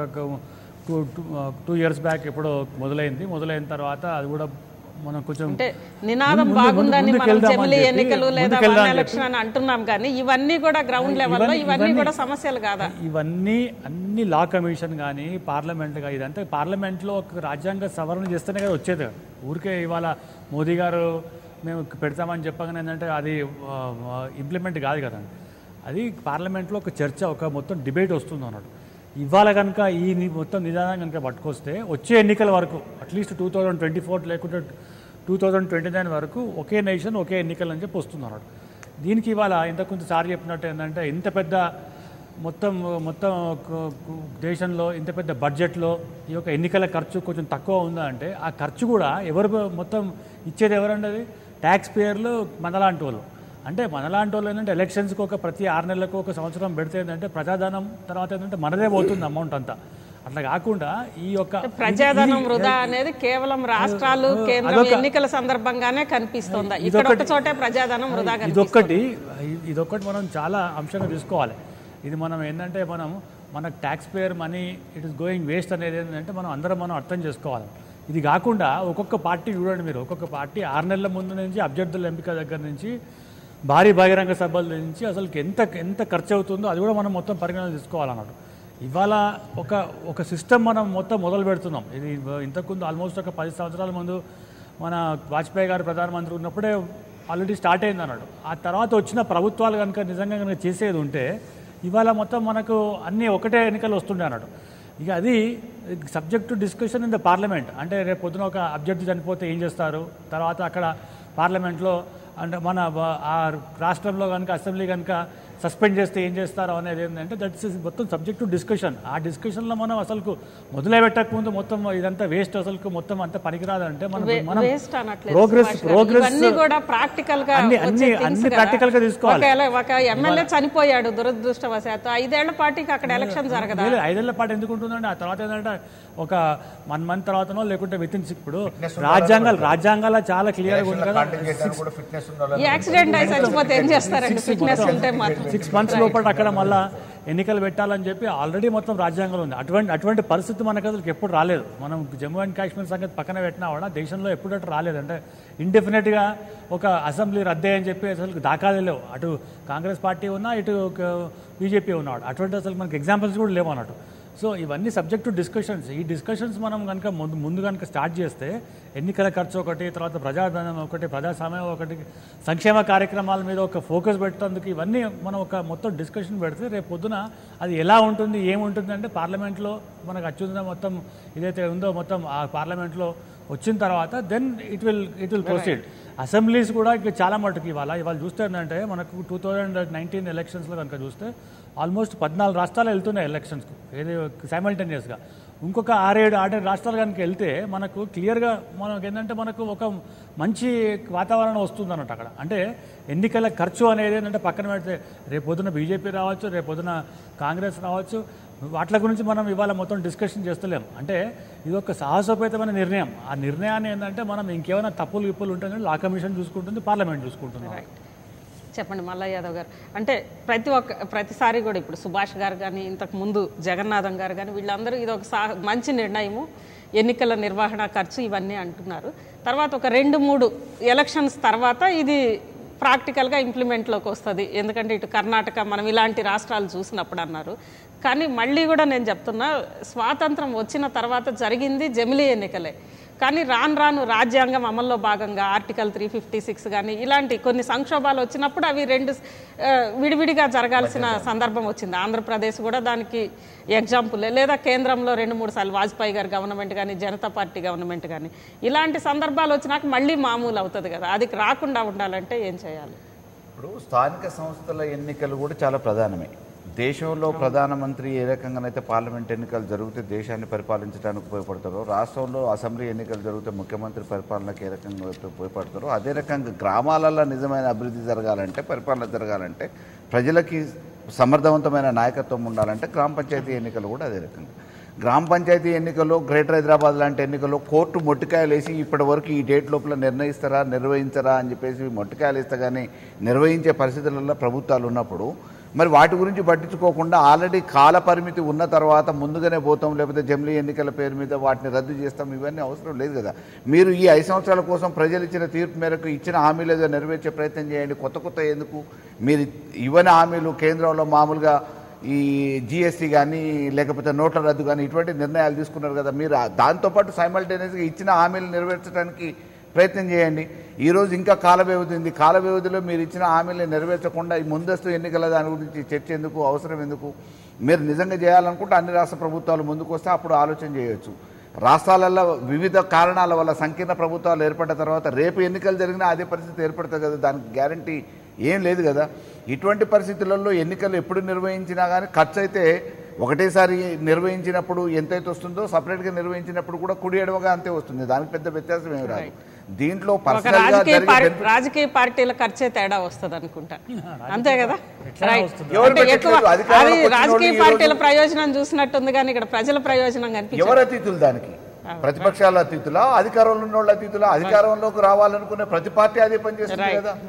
టూ టూ ఇయర్స్ బ్యాక్ ఎప్పుడో మొదలైంది మొదలైన తర్వాత అది కూడా మనం కొంచెం అంటే నినాదం ముందు- బాగుందని ముందుకు మనం వెళ్దామని జమిలీ చెప్పి, ఎన్నికలు లేదా ముందుకు వెళ్దామని వన్ ఎలక్షన్ అని అంటున్నాం కానీ ఇవన్నీ కూడా గ్రౌండ్ లెవెల్లో ఇవన్నీ- ఇవన్నీ ఇవన్నీ- కూడా సమస్యలు కాదా ఇవన్నీ అన్ని లా కమిషన్ కానీ పార్లమెంట్ కానీ ఇదంతా పార్లమెంట్లో ఒక రాజ్యాంగ సవరణ చేస్తేనే కదా వచ్చేది కదా. ఊరికే ఇవాళ మోదీ గారు మేము పెడతామని చెప్పగానే ఏంటంటే అది ఇంప్లిమెంట్ కాదు కదా అది పార్లమెంట్లో ఒక చర్చ ఒక మొత్తం డిబేట్ వస్తుంది అన్నట్టు ఇవాళ కనుక ఈ ని- మొత్తం నిదానం కనుక పట్టుకొస్తే వచ్చే ఎన్నికల వరకు at least two thousand twenty four లేకుంటే టూ థౌజండ్ ట్వంటీ నైన్ వరకు ఒకే నేషన్ ఒకే ఎన్నికలు అని చెప్పి వస్తుంది అన్నట్టు దీనికి ఇవాళ ఇంత కొంచెం సార్ చెప్పినట్టు ఏంటంటే ఇంత పెద్ద మొత్తం మొత్తం కు- కు- దేశంలో ఇంత పెద్ద బడ్జెట్లో ఈ యొక్క ఎన్నికల ఖర్చు కొంచెం తక్కువ ఉందా అంటే ఆ ఖర్చు కూడా ఎవరు మొత్తం ఇచ్చేది ఎవరండి అది ట్యాక్స్ పేయర్లు మనలాంటి వాళ్ళు అంటే మనలాంటి వాళ్ళు ఏంటంటే ఎలక్షన్స్కి ఒక ప్రతి ఆరు నెలలకు ఒక సంవత్సరం పెడితే ఏంటంటే ప్రజాధనం తర్వాత ఏంటంటే మనదే పోతుంది అమౌంట్ అంతా అట్లా కాకుండా ఈ యొక్క ప్రజాధనం ఇది- వృధా అనేది కేవలం రాష్ట్రాలు కేంద్రం అదొక- ఎన్నికల సందర్భంగానే కనిపిస్తుందా ఇక్కడ ఒక చోటే ప్రజాధనం వృధా కనిపిస్తుంది ఇదొక్కటి ఇ- ఇదొక్కటి మనం చాలా అంశంగా తీసుకోవాలి ఇది మనం ఏంటంటే మనం మన tax payer money it is going waste అనేది ఏంటంటే మనం అందరం మనం అర్థం చేసుకోవాలి ఇది కాకుండా ఒక్కొక్క పార్టీ చూడండి మీరు ఒక్కొక్క పార్టీ ఆరు నెలల ముందు నుంచి అభ్యర్థుల ఎంపిక దగ్గర నుంచి భారీ బహిరంగ సభల నుంచి అసలు ఎంత ఎంత ఖర్చు అవుతుందో అది కూడా మనం మొత్తం పరిగణన తీసుకోవాలన్నట్టు ఇవాళ ఒక ఒక సిస్టమ్ మనం మొత్తం మొదలు పెడుతున్నాం ఇది ఇంతకుముందు ఆల్మోస్ట్ ఒక పది సంవత్సరాల ముందు మన వాజ్పేయి గారు ప్రధానమంత్రి ఉన్నప్పుడే ఆల్రెడీ స్టార్ట్ అయింది అన్నాడు ఆ తర్వాత వచ్చిన ప్రభుత్వాలు కనుక నిజంగా కనుక చేసేది ఉంటే ఇవాళ మొత్తం మనకు అన్నీ ఒకటే ఎన్నికలు వస్తుండే అన్నాడు ఇక అది subject to discussion in the parliament అంటే రేపు పొద్దున ఒక అభ్యర్థి చనిపోతే ఏం చేస్తారు తర్వాత అక్కడ పార్లమెంట్లో అంటే మన వ- ఆ రాష్ట్రంలో కనుక అసెంబ్లీ కనుక సస్పెండ్ చేస్తే ఏం చేస్తారో అనేది ఏంటంటే దట్స్ మొత్తం సబ్జెక్ట్ టు డిస్కషన్ ఆ డిస్కషన్లో మనం అసలు మొదలే పెట్టక ముందు మొత్తం ఇదంతా వేస్ట్ అసలు మొత్తం అంతా పనికిరాదంటే మనం మనం వేస్ట్ అనట్లేదు ప్రోగ్రెస్ సుభాష్ గారు. ప్రోగ్రెస్ ఇవన్నీ కూడా ప్రాక్టికల్ గా అన్ని- వచ్చే అన్ని- things అన్ని కదా. practical గా తీసుకోవాలి. ఒకవేళ ఒక ఎమ్మెల్యే చనిపోయాడు దురదృష్టవశాత్తు ఐదేళ్ల పార్టీకి అక్కడ ఎలక్షన్ జరగదా లేదు, ఐదేళ్ల పాటు ఎందుకు ఉంటుందండి ఆ తర్వాత ఏంటంటే ఒక వన్ మంత్ తర్వాతనో లేకుంటే విత్ ఇన్ ఇప్పుడు రాజ్యాంగాలు రాజ్యాంగాల చాలా క్లియర్గా ఉంది కదా ఫిట్నెస్ ఈ యాక్సిడెంట్ అయి చచ్చిపోతే ఏం చేస్తారండి ఫిట్నెస్ ఉంటే మాత్రం సిక్స్ మంత్స్ లోపల అక్కడ మళ్ళా ఎన్నికలు పెట్టాలని చెప్పి ఆల్రెడీ మొత్తం రాజ్యాంగంలో ఉంది అటువంటి అటువంటి పరిస్థితి మనకు అసలు ఎప్పుడు రాలేదు మనం జమ్మూ అండ్ కాశ్మీర్ సంగతి పక్కన పెట్టినా కూడా దేశంలో ఎప్పుడు అటు రాలేదు అంటే ఇండెఫినెట్గా ఒక అసెంబ్లీ రద్దే అని చెప్పి అసలు దాఖాలే లేవు అటు కాంగ్రెస్ పార్టీ ఉన్నా ఇటు బీజేపీ ఉన్నాడు అటువంటి అసలు మనకి ఎగ్జాంపుల్స్ కూడా లేవు అన్నట్టు సో ఇవన్నీ సబ్జెక్ట్ టు డిస్కషన్స్ ఈ డిస్కషన్స్ మనం కనుక ముందు ముందు కనుక స్టార్ట్ చేస్తే ఎన్నికల ఖర్చు ఒకటి తర్వాత ప్రజాధనం ఒకటి ప్రజాస్వామ్యం ఒకటి సంక్షేమ కార్యక్రమాల మీద ఒక ఫోకస్ పెట్టేందుకు ఇవన్నీ మనం ఒక మొత్తం డిస్కషన్ పెడితే రేపు పొద్దున అది ఎలా ఉంటుంది ఏముంటుంది అంటే పార్లమెంట్లో మనకు అత్యున్నత మొత్తం ఇదైతే ఉందో మొత్తం ఆ పార్లమెంట్లో వచ్చిన తర్వాత then it will it will proceed assemblies కూడా ఇక చాలా మటుకు ఇవాళ ఇవాళ చూస్తే ఏంటంటే మనకు టూ థౌజండ్ నైన్టీన్ ఎలక్షన్స్లో కనుక చూస్తే ఆల్మోస్ట్ పద్నాలుగు రాష్ట్రాలు వెళ్తున్నాయి ఎలక్షన్స్కి ఏది సైమల్టేనియస్గా ఇంకొక ఆరేడు ఆరేడు రాష్ట్రాలు కనుక వెళ్తే మనకు క్లియర్గా మనకు ఏంటంటే మనకు ఒక మంచి వాతావరణం వస్తుంది అన్నట్టు అక్కడ అంటే ఎన్నికల ఖర్చు అనేది ఏంటంటే పక్కన పెడితే రేపు పొద్దున బీజేపీ రావచ్చు రేపు పొద్దున కాంగ్రెస్ రావచ్చు వాటి గురించి మనం ఇవాళ మొత్తం డిస్కషన్ చేస్తలేం అంటే ఇది ఒక సాహసోపేతమైన నిర్ణయం ఆ నిర్ణయాన్ని ఏంటంటే మనం ఇంకేమైనా తప్పులు విప్పులు ఉంటుందని లా కమిషన్ చూసుకుంటుంది పార్లమెంట్ చూసుకుంటుంది చెప్పండి మల్ల యాదవ్ గారు అంటే ప్రతి ఒక్క ప్రతిసారి కూడా ఇప్పుడు సుభాష్ గారు కానీ ఇంతకు ముందు జగన్నాథం గారు కానీ వీళ్ళందరూ ఇది ఒక సా మంచి నిర్ణయము ఎన్నికల నిర్వహణ ఖర్చు ఇవన్నీ అంటున్నారు తర్వాత ఒక రెండు మూడు ఎలక్షన్స్ తర్వాత ఇది ప్రాక్టికల్గా ఇంప్లిమెంట్లోకి వస్తుంది ఎందుకంటే ఇటు కర్ణాటక మనం ఇలాంటి రాష్ట్రాలు చూసినప్పుడు అన్నారు కానీ మళ్ళీ కూడా నేను చెప్తున్నా స్వాతంత్రం వచ్చిన తర్వాత జరిగింది జమిలీ ఎన్నికలే కానీ రాను రాను రాజ్యాంగం అమల్లో భాగంగా ఆర్టికల్ త్రీ ఫిఫ్టీ సిక్స్ కానీ ఇలాంటి కొన్ని సంక్షోభాలు వచ్చినప్పుడు అవి రెండు ఆ, విడివిడిగా జరగాల్సిన సందర్భం వచ్చింది ఆంధ్రప్రదేశ్ కూడా దానికి ఎగ్జాంపుల్ లేదా కేంద్రంలో రెండు మూడు సార్లు వాజ్పేయి గారి గవర్నమెంట్ కానీ జనతా పార్టీ గవర్నమెంట్ కానీ ఇలాంటి సందర్భాలు వచ్చినాక మళ్ళీ మామూలు అవుతుంది కదా అది రాకుండా ఉండాలంటే ఏం చేయాలి ఇప్పుడు స్థానిక సంస్థల ఎన్నికలు కూడా చాలా ప్రధానమే దేశంలో ప్రధానమంత్రి ఏ రకంగానైతే పార్లమెంట్ ఎన్నికలు జరిగితే దేశాన్ని పరిపాలించడానికి ఉపయోగపడతారో రాష్ట్రంలో అసెంబ్లీ ఎన్నికలు జరిగితే ముఖ్యమంత్రి పరిపాలనకు ఏ రకంగా అయితే ఉపయోగపడతారో అదే రకంగా గ్రామాలలో నిజమైన అభివృద్ధి జరగాలంటే పరిపాలన జరగాలంటే ప్రజలకి సమర్థవంతమైన నాయకత్వం ఉండాలంటే గ్రామ పంచాయతీ ఎన్నికలు కూడా అదే రకంగా గ్రామ పంచాయతీ ఎన్నికల్లో గ్రేటర్ హైదరాబాద్ లాంటి ఎన్నికల్లో కోర్టు మొట్టికాయలు వేసి ఇప్పటి వరకు ఈ డేట్ లోపల నిర్ణయిస్తారా నిర్వహించరా అని చెప్పేసి మొట్టికాయలు వేస్తే కానీ నిర్వహించే పరిస్థితులలో ప్రభుత్వాలు ఉన్నప్పుడు మరి వాటి గురించి పట్టించుకోకుండా ఆల్రెడీ కాల పరిమితి ఉన్న తర్వాత ముందుగానే పోతాం లేకపోతే జమిలీ ఎన్నికల పేరు మీద వాటిని రద్దు చేస్తాం ఇవన్నీ అవసరం లేదు కదా మీరు ఈ ఐదు సంవత్సరాల కోసం ప్రజలు ఇచ్చిన తీర్పు మేరకు ఇచ్చిన హామీలు ఏదో నెరవేర్చే ప్రయత్నం చేయండి కొత్త కొత్త ఎందుకు మీరు ఇవ్వని హామీలు కేంద్రంలో మామూలుగా ఈ జిఎస్టీ కానీ లేకపోతే నోట్ల రద్దు కానీ ఇటువంటి నిర్ణయాలు తీసుకున్నారు కదా మీరు ఆ- దాంతోపాటు సైమల్టేనియస్గా ఇచ్చిన హామీలు నెరవేర్చడానికి ప్రయత్నం చేయండి ఈరోజు ఇంకా కాల వ్యవధి ఉంది కాల వ్యవధిలో మీరు ఇచ్చిన హామీలను నెరవేర్చకుండా ఈ ముందస్తు ఎన్నికల దాని గురించి చర్చ ఎందుకు అవసరం ఎందుకు మీరు నిజంగా చేయాలనుకుంటే అన్ని రాష్ట్ర ప్రభుత్వాలు ముందుకు వస్తే అప్పుడు ఆలోచన చేయొచ్చు రాష్ట్రాలలో వివిధ కారణాల వల్ల సంకీర్ణ ప్రభుత్వాలు ఏర్పడిన తర్వాత రేపు ఎన్నికలు జరిగినా అదే పరిస్థితి ఏర్పడుతుంది కదా దానికి గ్యారంటీ ఏం లేదు కదా ఇటువంటి పరిస్థితులలో ఎన్నికలు ఎప్పుడు నిర్వహించినా కానీ ఖర్చు అయితే ఒకటేసారి నిర్వహించినప్పుడు ఎంతైతే వస్తుందో సపరేట్గా నిర్వహించినప్పుడు కూడా కుడి ఎడవగా అంతే వస్తుంది దానికి పెద్ద వ్యత్యాసం ఏమి రాదు దీంట్లో ఒక పర్సనల్గా రాజకీయ జరిగే పార్టీ benefit- రాజకీయ పార్టీల ఖర్చే తేడా వస్తుంది అనుకుంటా అంతే కదా రైట్ ఎవరు అంటే ఎక్కువ పెట్టట్లేదు? అధికారంలోకి అది వచ్చిన రాజకీయ వాళ్ళు ఈ పార్టీల రోజు- ప్రయోజనం చూసినట్టుంది కానీ ఇక్కడ ప్రజల ప్రయోజనం కనిపించదు ఎవరు అతీతులు దానికి ప్రతిపక్షాల అతీతులా అధికారంలో ఉన్న వాళ్ళ అతీతులా అధికారంలోకి రావాలనుకునే ప్రతి పార్టీ అదే పని చేస్తుంది Right. కదా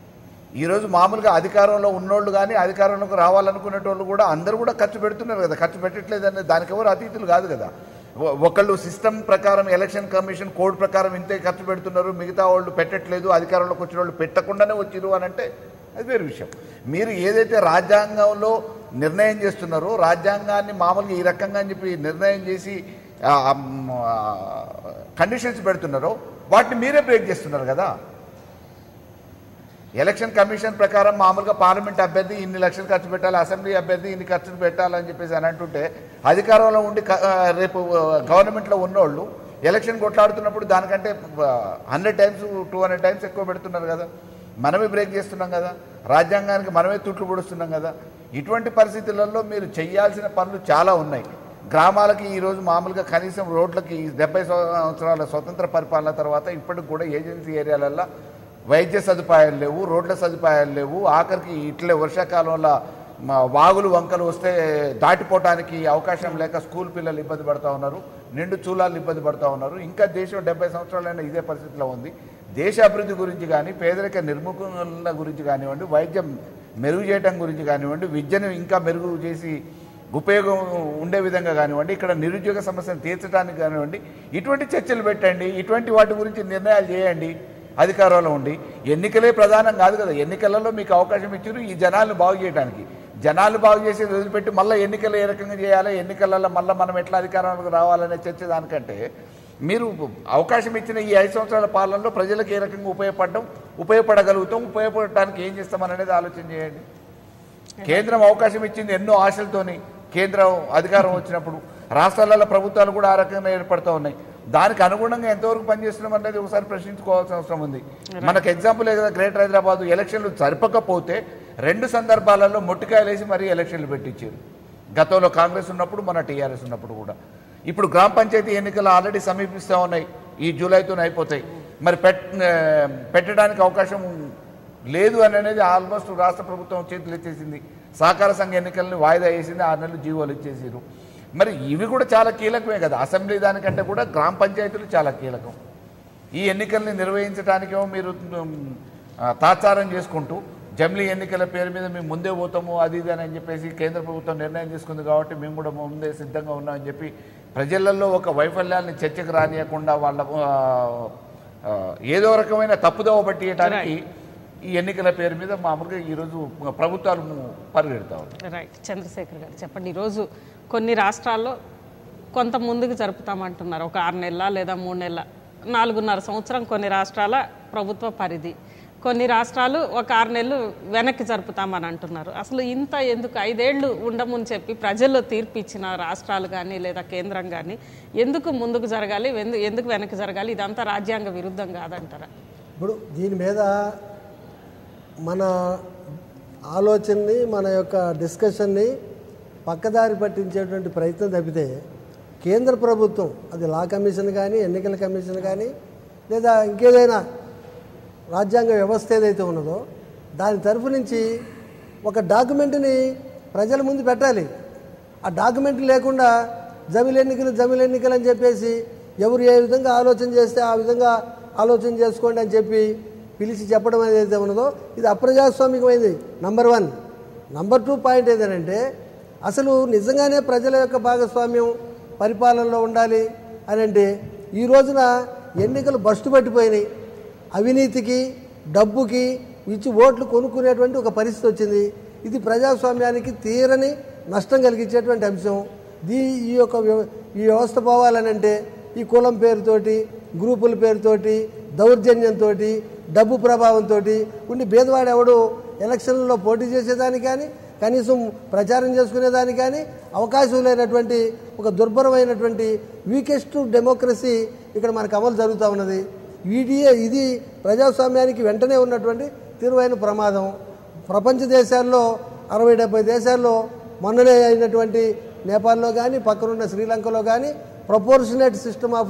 ఈ రోజు మామూలుగా అధికారంలో ఉన్నోళ్ళు కానీ అధికారంలోకి రావాలనుకునేటోళ్ళు కూడా అందరూ కూడా ఖర్చు పెడుతున్నారు కదా ఖర్చు పెట్టట్లేదని దానికి ఎవరు అతీతులు కాదు కదా ఒ- ఒకళ్ళు సిస్టమ్ ప్రకారం ఎలక్షన్ కమిషన్ కోడ్ ప్రకారం ఇంతే ఖర్చు పెడుతున్నారు మిగతా వాళ్ళు పెట్టట్లేదు అధికారంలోకి వచ్చిన వాళ్ళు పెట్టకుండానే వచ్చిరు అని అంటే అది వేరే విషయం మీరు ఏదైతే రాజ్యాంగంలో నిర్ణయం చేస్తున్నారో రాజ్యాంగాన్ని మామూలుగా ఈ రకంగా అని చెప్పి నిర్ణయం చేసి కండిషన్స్ పెడుతున్నారో వాటిని మీరే బ్రేక్ చేస్తున్నారు కదా ఎలక్షన్ కమిషన్ ప్రకారం మామూలుగా పార్లమెంట్ అభ్యర్థి ఇన్ని లక్షలు ఖర్చు పెట్టాలి అసెంబ్లీ అభ్యర్థి ఇన్ని ఖర్చులు పెట్టాలని చెప్పేసి అని అంటుంటే అధికారంలో ఉండి క- ఆ, రేపు గవర్నమెంట్లో ఉన్నోళ్ళు ఎలక్షన్ కొట్లాడుతున్నప్పుడు దానికంటే hundred times two hundred times ఎక్కువ పెడుతున్నారు కదా మనమే బ్రేక్ చేస్తున్నాం కదా రాజ్యాంగానికి మనమే తుట్లు పొడుస్తున్నాం కదా ఇటువంటి పరిస్థితులలో మీరు చేయాల్సిన పనులు చాలా ఉన్నాయి గ్రామాలకి ఈరోజు మామూలుగా కనీసం రోడ్లకి డెబ్బై సంవత్సరాల స్వతంత్ర పరిపాలన తర్వాత ఇప్పటికి కూడా ఏజెన్సీ ఏరియాలల్లో వైద్య సదుపాయాలు లేవు రోడ్ల సదుపాయాలు లేవు ఆఖరికి ఇట్లే వర్షాకాలంలో మా వాగులు వంకలు వస్తే దాటిపోవటానికి అవకాశం లేక స్కూల్ పిల్లలు ఇబ్బంది పడుతూ ఉన్నారు నిండు చూలాలు ఇబ్బంది పడుతూ ఉన్నారు ఇంకా దేశం డెబ్బై సంవత్సరాలైనా ఇదే పరిస్థితిలో ఉంది దేశ అభివృద్ధి గురించి కానీ పేదరిక నిర్ముఖన గురించి కానివ్వండి వైద్యం మెరుగు చేయడం గురించి కానివ్వండి విద్యను ఇంకా మెరుగు చేసి ఉపయోగం ఉండే విధంగా కానివ్వండి ఇక్కడ నిరుద్యోగ సమస్యను తీర్చడానికి కానివ్వండి ఇటువంటి చర్చలు పెట్టండి ఇటువంటి వాటి గురించి నిర్ణయాలు చేయండి అధికారంలో ఉండి ఎన్నికలే ప్రధానం కాదు కదా ఎన్నికలలో మీకు అవకాశం ఇచ్చారు ఈ జనాలను బాగు చేయడానికి జనాలు బాగు చేసేది వదిలిపెట్టి మళ్ళీ ఎన్నికలు ఏ రకంగా చేయాలి ఎన్నికలలో మళ్ళీ మనం ఎట్లా అధికారంలోకి రావాలనే చర్చ దానికంటే మీరు అవకాశం ఇచ్చిన ఈ ఐదు సంవత్సరాల పాలనలో ప్రజలకు ఏ రకంగా ఉపయోగపడడం ఉపయోగపడగలుగుతాం ఉపయోగపడటానికి ఏం చేస్తామని అనేది ఆలోచన చేయండి కేంద్రం అవకాశం ఇచ్చింది ఎన్నో ఆశలతోని కేంద్రం అధికారం వచ్చినప్పుడు రాష్ట్రాలలో ప్రభుత్వాలు కూడా ఆ రకంగా ఏర్పడుతూ ఉన్నాయి దానికి అనుగుణంగా ఎంతవరకు పనిచేస్తున్నాం అనేది ఒకసారి ప్రశ్నించుకోవాల్సిన అవసరం ఉంది మనకు ఎగ్జాంపుల్ కదా గ్రేటర్ హైదరాబాద్ ఎలక్షన్లు జరపకపోతే రెండు సందర్భాలలో మొట్టికాయలు వేసి మరీ ఎలక్షన్లు పెట్టించారు గతంలో కాంగ్రెస్ ఉన్నప్పుడు మన టీఆర్ఎస్ ఉన్నప్పుడు కూడా ఇప్పుడు గ్రామ పంచాయతీ ఎన్నికలు ఆల్రెడీ సమీపిస్తూ ఉన్నాయి ఈ జూలైతోనే అయిపోతాయి మరి పెట్ ఆ, పెట్టడానికి అవకాశం లేదు అని అనేది ఆల్మోస్ట్ రాష్ట్ర ప్రభుత్వం చేతులు ఎత్తేసింది సహకార సంఘ ఎన్నికల్ని వాయిదా వేసింది ఆరు నెలలు జీవోలు ఇచ్చేసారు మరి ఇవి కూడా చాలా కీలకమే కదా అసెంబ్లీ దానికంటే కూడా గ్రామ పంచాయతీలు చాలా కీలకం ఈ ఎన్నికల్ని నిర్వహించడానికేమో మీరు ఉమ్, ఆ, తాత్సారం చేసుకుంటూ జమిలీ ఎన్నికల పేరు మీద మేము ముందే పోతాము అది ఇది అని చెప్పేసి కేంద్ర ప్రభుత్వం నిర్ణయం తీసుకుంది కాబట్టి మేము కూడా ముందే సిద్ధంగా ఉన్నామని చెప్పి ప్రజలలో ఒక వైఫల్యాన్ని చర్చకు రానియకుండా వాళ్ళ ఆ, ఆ, ఏదో రకమైన తప్పుదోవ పట్టియటానికి ఈ ఎన్నికల పేరు మీద మామూలుగా ఈరోజు ప్రభుత్వాలు పరిగెడతా ఉన్నాయి రైట్ చంద్రశేఖర్ గారు చెప్పండి ఈరోజు కొన్ని రాష్ట్రాల్లో కొంత ముందుకు జరుపుతామంటున్నారు ఒక ఆరు నెలల లేదా మూడు నెలల నాలుగున్నర సంవత్సరం కొన్ని రాష్ట్రాల ప్రభుత్వ పరిధి కొన్ని రాష్ట్రాలు ఒక ఆరు నెలలు వెనక్కి జరుపుతామని అంటున్నారు అసలు ఇంత ఎందుకు ఐదేళ్లు ఉండమని చెప్పి ప్రజల్లో తీర్పు ఇచ్చిన రాష్ట్రాలు కానీ లేదా కేంద్రం కానీ ఎందుకు ముందుకు జరగాలి ఎందు- ఎందుకు వెనక్కి జరగాలి ఇదంతా రాజ్యాంగ విరుద్ధం కాదంటారా ఇప్పుడు దీని మీద మన ఆలోచనని మన యొక్క డిస్కషన్ని పక్కదారి పట్టించేటువంటి ప్రయత్నం తప్పితే కేంద్ర ప్రభుత్వం అది లా కమిషన్ కానీ ఎన్నికల కమిషన్ కానీ లేదా ఇంకేదైనా రాజ్యాంగ వ్యవస్థ ఏదైతే ఉన్నదో దాని తరఫు నుంచి ఒక డాక్యుమెంట్ని ప్రజల ముందు పెట్టాలి ఆ డాక్యుమెంట్ లేకుండా జమిలి ఎన్నికలు జమిలి ఎన్నికలు అని చెప్పేసి ఎవరు ఏ విధంగా ఆలోచన చేస్తే ఆ విధంగా ఆలోచన చేసుకోండి అని చెప్పి పిలిచి చెప్పడం ఏదైతే ఉన్నదో ఇది అప్రజాస్వామికమైంది number one number two point ఏదంటే అసలు నిజంగానే ప్రజల యొక్క భాగస్వామ్యం పరిపాలనలో ఉండాలి అని అంటే ఈ రోజున ఎన్నికలు బస్టు పట్టిపోయినాయి అవినీతికి డబ్బుకి ఇచ్చి ఓట్లు కొనుక్కునేటువంటి ఒక పరిస్థితి వచ్చింది ఇది ప్రజాస్వామ్యానికి తీరని నష్టం కలిగించేటువంటి అంశం దీ ఈ యొక్క వ్యవ- ఈ వ్యవస్థ పోవాలనంటే ఈ కులం పేరుతోటి గ్రూపుల పేరుతోటి దౌర్జన్యంతో డబ్బు ప్రభావంతో ఉండి భేదవాడు ఎవడు ఎలక్షన్లలో పోటీ చేసేదానికి కానీ కనీసం ప్రచారం చేసుకునేదానికి కానీ అవకాశం లేనటువంటి ఒక దుర్భరమైనటువంటి వీకెస్ట్ డెమోక్రసీ ఇక్కడ మనకు అమలు జరుగుతూ ఉన్నది వీడియే ఇది ప్రజాస్వామ్యానికి వెంటనే ఉన్నటువంటి తీవ్రమైన ప్రమాదం ప్రపంచ దేశాల్లో అరవై డెబ్బై దేశాల్లో మొన్ననే అయినటువంటి నేపాల్లో కానీ పక్కనున్న శ్రీలంకలో కానీ proportionate system of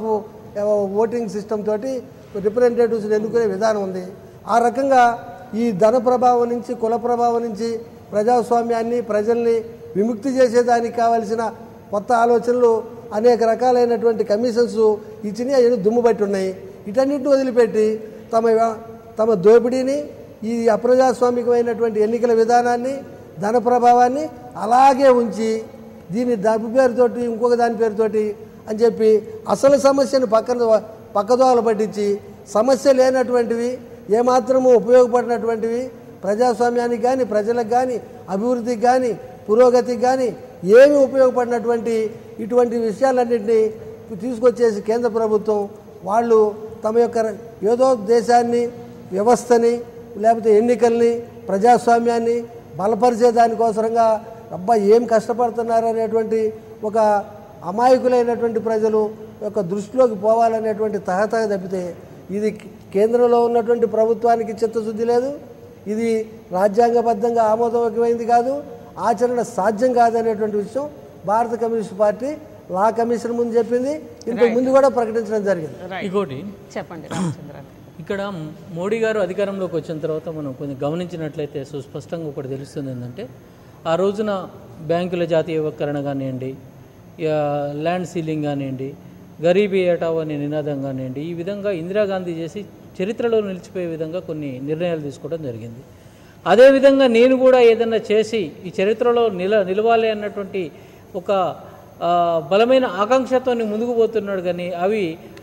voting system తోటి రిప్రజెంటేటివ్స్ని ఎన్నుకునే విధానం ఉంది ఆ రకంగా ఈ ధన ప్రభావం నుంచి కుల ప్రభావం నుంచి ప్రజాస్వామ్యాన్ని ప్రజల్ని విముక్తి చేసేదానికి కావలసిన కొత్త ఆలోచనలు అనేక రకాలైనటువంటి కమిషన్స్ ఇచ్చినాయి అవన్నీ దుమ్ము పట్టి ఉన్నాయి వీటన్నిటిని వదిలిపెట్టి తమ వ్య- తమ దోపిడీని ఈ అప్రజాస్వామికమైనటువంటి ఎన్నికల విధానాన్ని ధన ప్రభావాన్ని అలాగే ఉంచి దీని డబ్బు పేరుతోటి ఇంకొక దాని పేరుతోటి అని చెప్పి అసలు సమస్యను పక్కన పక్కదోవలు పట్టించి సమస్య లేనటువంటివి ఏమాత్రము ఉపయోగపడినటువంటివి ప్రజాస్వామ్యానికి కానీ ప్రజలకు కానీ అభివృద్ధికి కానీ పురోగతికి కానీ ఏమి ఉపయోగపడినటువంటి ఇటువంటి విషయాలన్నింటినీ తీసుకొచ్చేసి కేంద్ర ప్రభుత్వం వాళ్ళు తమ యొక్క ఏదో దేశాన్ని వ్యవస్థని లేకపోతే ఎన్నికల్ని ప్రజాస్వామ్యాన్ని బలపరిచే దానికోసరంగా అబ్బా ఏం కష్టపడుతున్నారు అనేటువంటి ఒక అమాయకులైనటువంటి ప్రజలు యొక్క దృష్టిలోకి పోవాలనేటువంటి తహతహ తప్పితే ఇది కేంద్రంలో ఉన్నటువంటి ప్రభుత్వానికి చిత్తశుద్ధి లేదు ఇది రాజ్యాంగబద్ధంగా ఆమోదయోగ్యమైంది కాదు ఆచరణ సాధ్యం కాదనేటువంటి విషయం భారత కమ్యూనిస్ట్ పార్టీ లా కమిషన్ ముందు చెప్పింది ఇంతకు ముందు కూడా ప్రకటించడం జరిగింది ఇంకోటి చెప్పండి రామచంద్ర ఇక్కడ మోడీ గారు అధికారంలోకి వచ్చిన తర్వాత మనం కొంచెం గమనించినట్లయితే సుస్పష్టంగా ఒకటి తెలుస్తుంది ఏంటంటే ఆ రోజున బ్యాంకుల జాతీయవకరణ కానివ్వండి ఇక ల్యాండ్ సీలింగ్ కానివ్వండి గరీబీ ఏటావ్ అనే నినాదం కానివ్వండి ఈ విధంగా ఇందిరాగాంధీ చేసి చరిత్రలో నిలిచిపోయే విధంగా కొన్ని నిర్ణయాలు తీసుకోవడం జరిగింది అదేవిధంగా నేను కూడా ఏదన్నా చేసి ఈ చరిత్రలో నిల నిలవాలి అన్నటువంటి ఒక ఆ, బలమైన ఆకాంక్షతో ముందుకు పోతున్నాడు కానీ అవి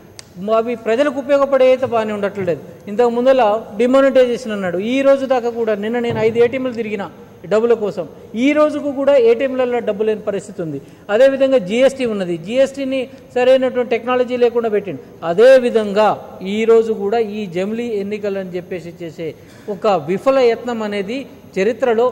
అవి ప్రజలకు ఉపయోగపడే అయితే బాగానే ఉండట్లేదు ఇంతకు ముందల డిమానిటైజేషన్ అన్నాడు ఈ రోజు దాకా కూడా నిన్న నేను ఐదు ఏటీఎంలు తిరిగిన ఈ డబ్బుల కోసం ఈ రోజుకు కూడా ఏటీఎంలలో డబ్బు లేని పరిస్థితి ఉంది అదేవిధంగా జిఎస్టీ ఉన్నది జిఎస్టీని సరైనటువంటి టెక్నాలజీ లేకుండా పెట్టిండు అదేవిధంగా ఈ రోజు కూడా ఈ జమిలీ ఎన్నికలు అని చెప్పేసి చేసే ఒక విఫల యత్నం అనేది చరిత్రలో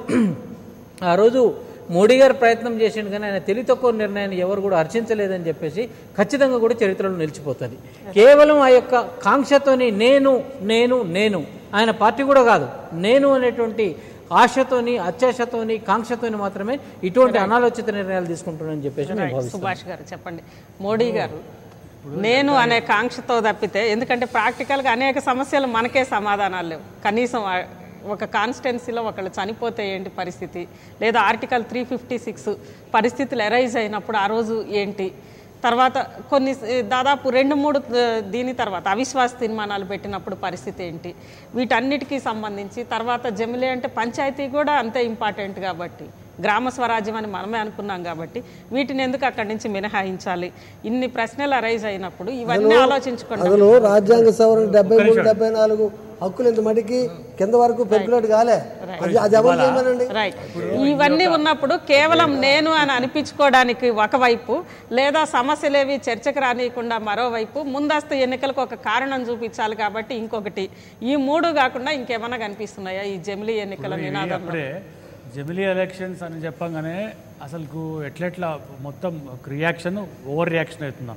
ఆ రోజు మోడీ గారు ప్రయత్నం చేసిండు కానీ ఆయన తెలివి తక్కువ నిర్ణయాన్ని ఎవరు కూడా హర్షించలేదని చెప్పేసి ఖచ్చితంగా కూడా చరిత్రలో నిలిచిపోతుంది కేవలం ఆ యొక్క కాంక్షతోని నేను నేను నేను ఆయన పార్టీ కూడా కాదు నేను అనేటువంటి ఆశతోని అత్యాశతోని కాంక్షతోని మాత్రమే ఇటువంటి అనాలోచిత నిర్ణయాలు తీసుకుంటున్నానని చెప్పేసి నేను భావిస్తున్నాను సుభాష్ గారు చెప్పండి మోడీ గారు నేను అనే కాంక్షతో తప్పితే ఎందుకంటే ప్రాక్టికల్గా అనేక సమస్యలు మనకే సమాధానాలు లేవు కనీసం ఆ- ఒక కాన్స్టిట్యున్సీలో ఒకళ్ళు చనిపోతే ఏంటి పరిస్థితి లేదా ఆర్టికల్ త్రీ ఫిఫ్టీ సిక్స్ పరిస్థితులు ఎరైజ్ అయినప్పుడు ఆ రోజు ఏంటి తర్వాత కొన్ని స- దాదాపు రెండు మూడు ఆ, దీని తర్వాత అవిశ్వాస తీర్మానాలు పెట్టినప్పుడు పరిస్థితి ఏంటి వీటన్నిటికీ సంబంధించి తర్వాత జమిలే అంటే పంచాయతీ కూడా అంతే ఇంపార్టెంట్ కాబట్టి గ్రామ స్వరాజ్యం అని మనమే అనుకున్నాం కాబట్టి వీటిని ఎందుకు అక్కడి నుంచి మినహాయించాలి ఇన్ని ప్రశ్నలు అరైజ్ అయినప్పుడు ఇవన్నీ ఆలోచించుకోండి అసలు రాజ్యాంగ సవరణ డెబ్బై మూడు డెబ్బై నాలుగు హక్కులు ఇంత మటుకి కింద వరకు పెర్కులేట్ కాలే అది అది అమలు చేయమనండి రైట్ ఇవన్నీ ఉన్నప్పుడు కేవలం నేను అని అనిపించుకోవడానికి ఒకవైపు లేదా సమస్యలేవి చర్చకు రానియకుండా మరోవైపు ముందస్తు ఎన్నికలకు ఒక కారణం చూపించాలి కాబట్టి ఇంకొకటి ఈ మూడు కాకుండా ఇంకేమైనా కనిపిస్తున్నాయా ఈ జమిలీ ఎన్నికల ఇవి నినాదంలో అప్పుడే జమిలీ ఎలక్షన్స్ అని చెప్పంగానే అసలుకు ఎట్లెట్లా మొత్తం రియాక్షన్ ఓవర్ రియాక్షన్ అవుతున్నాం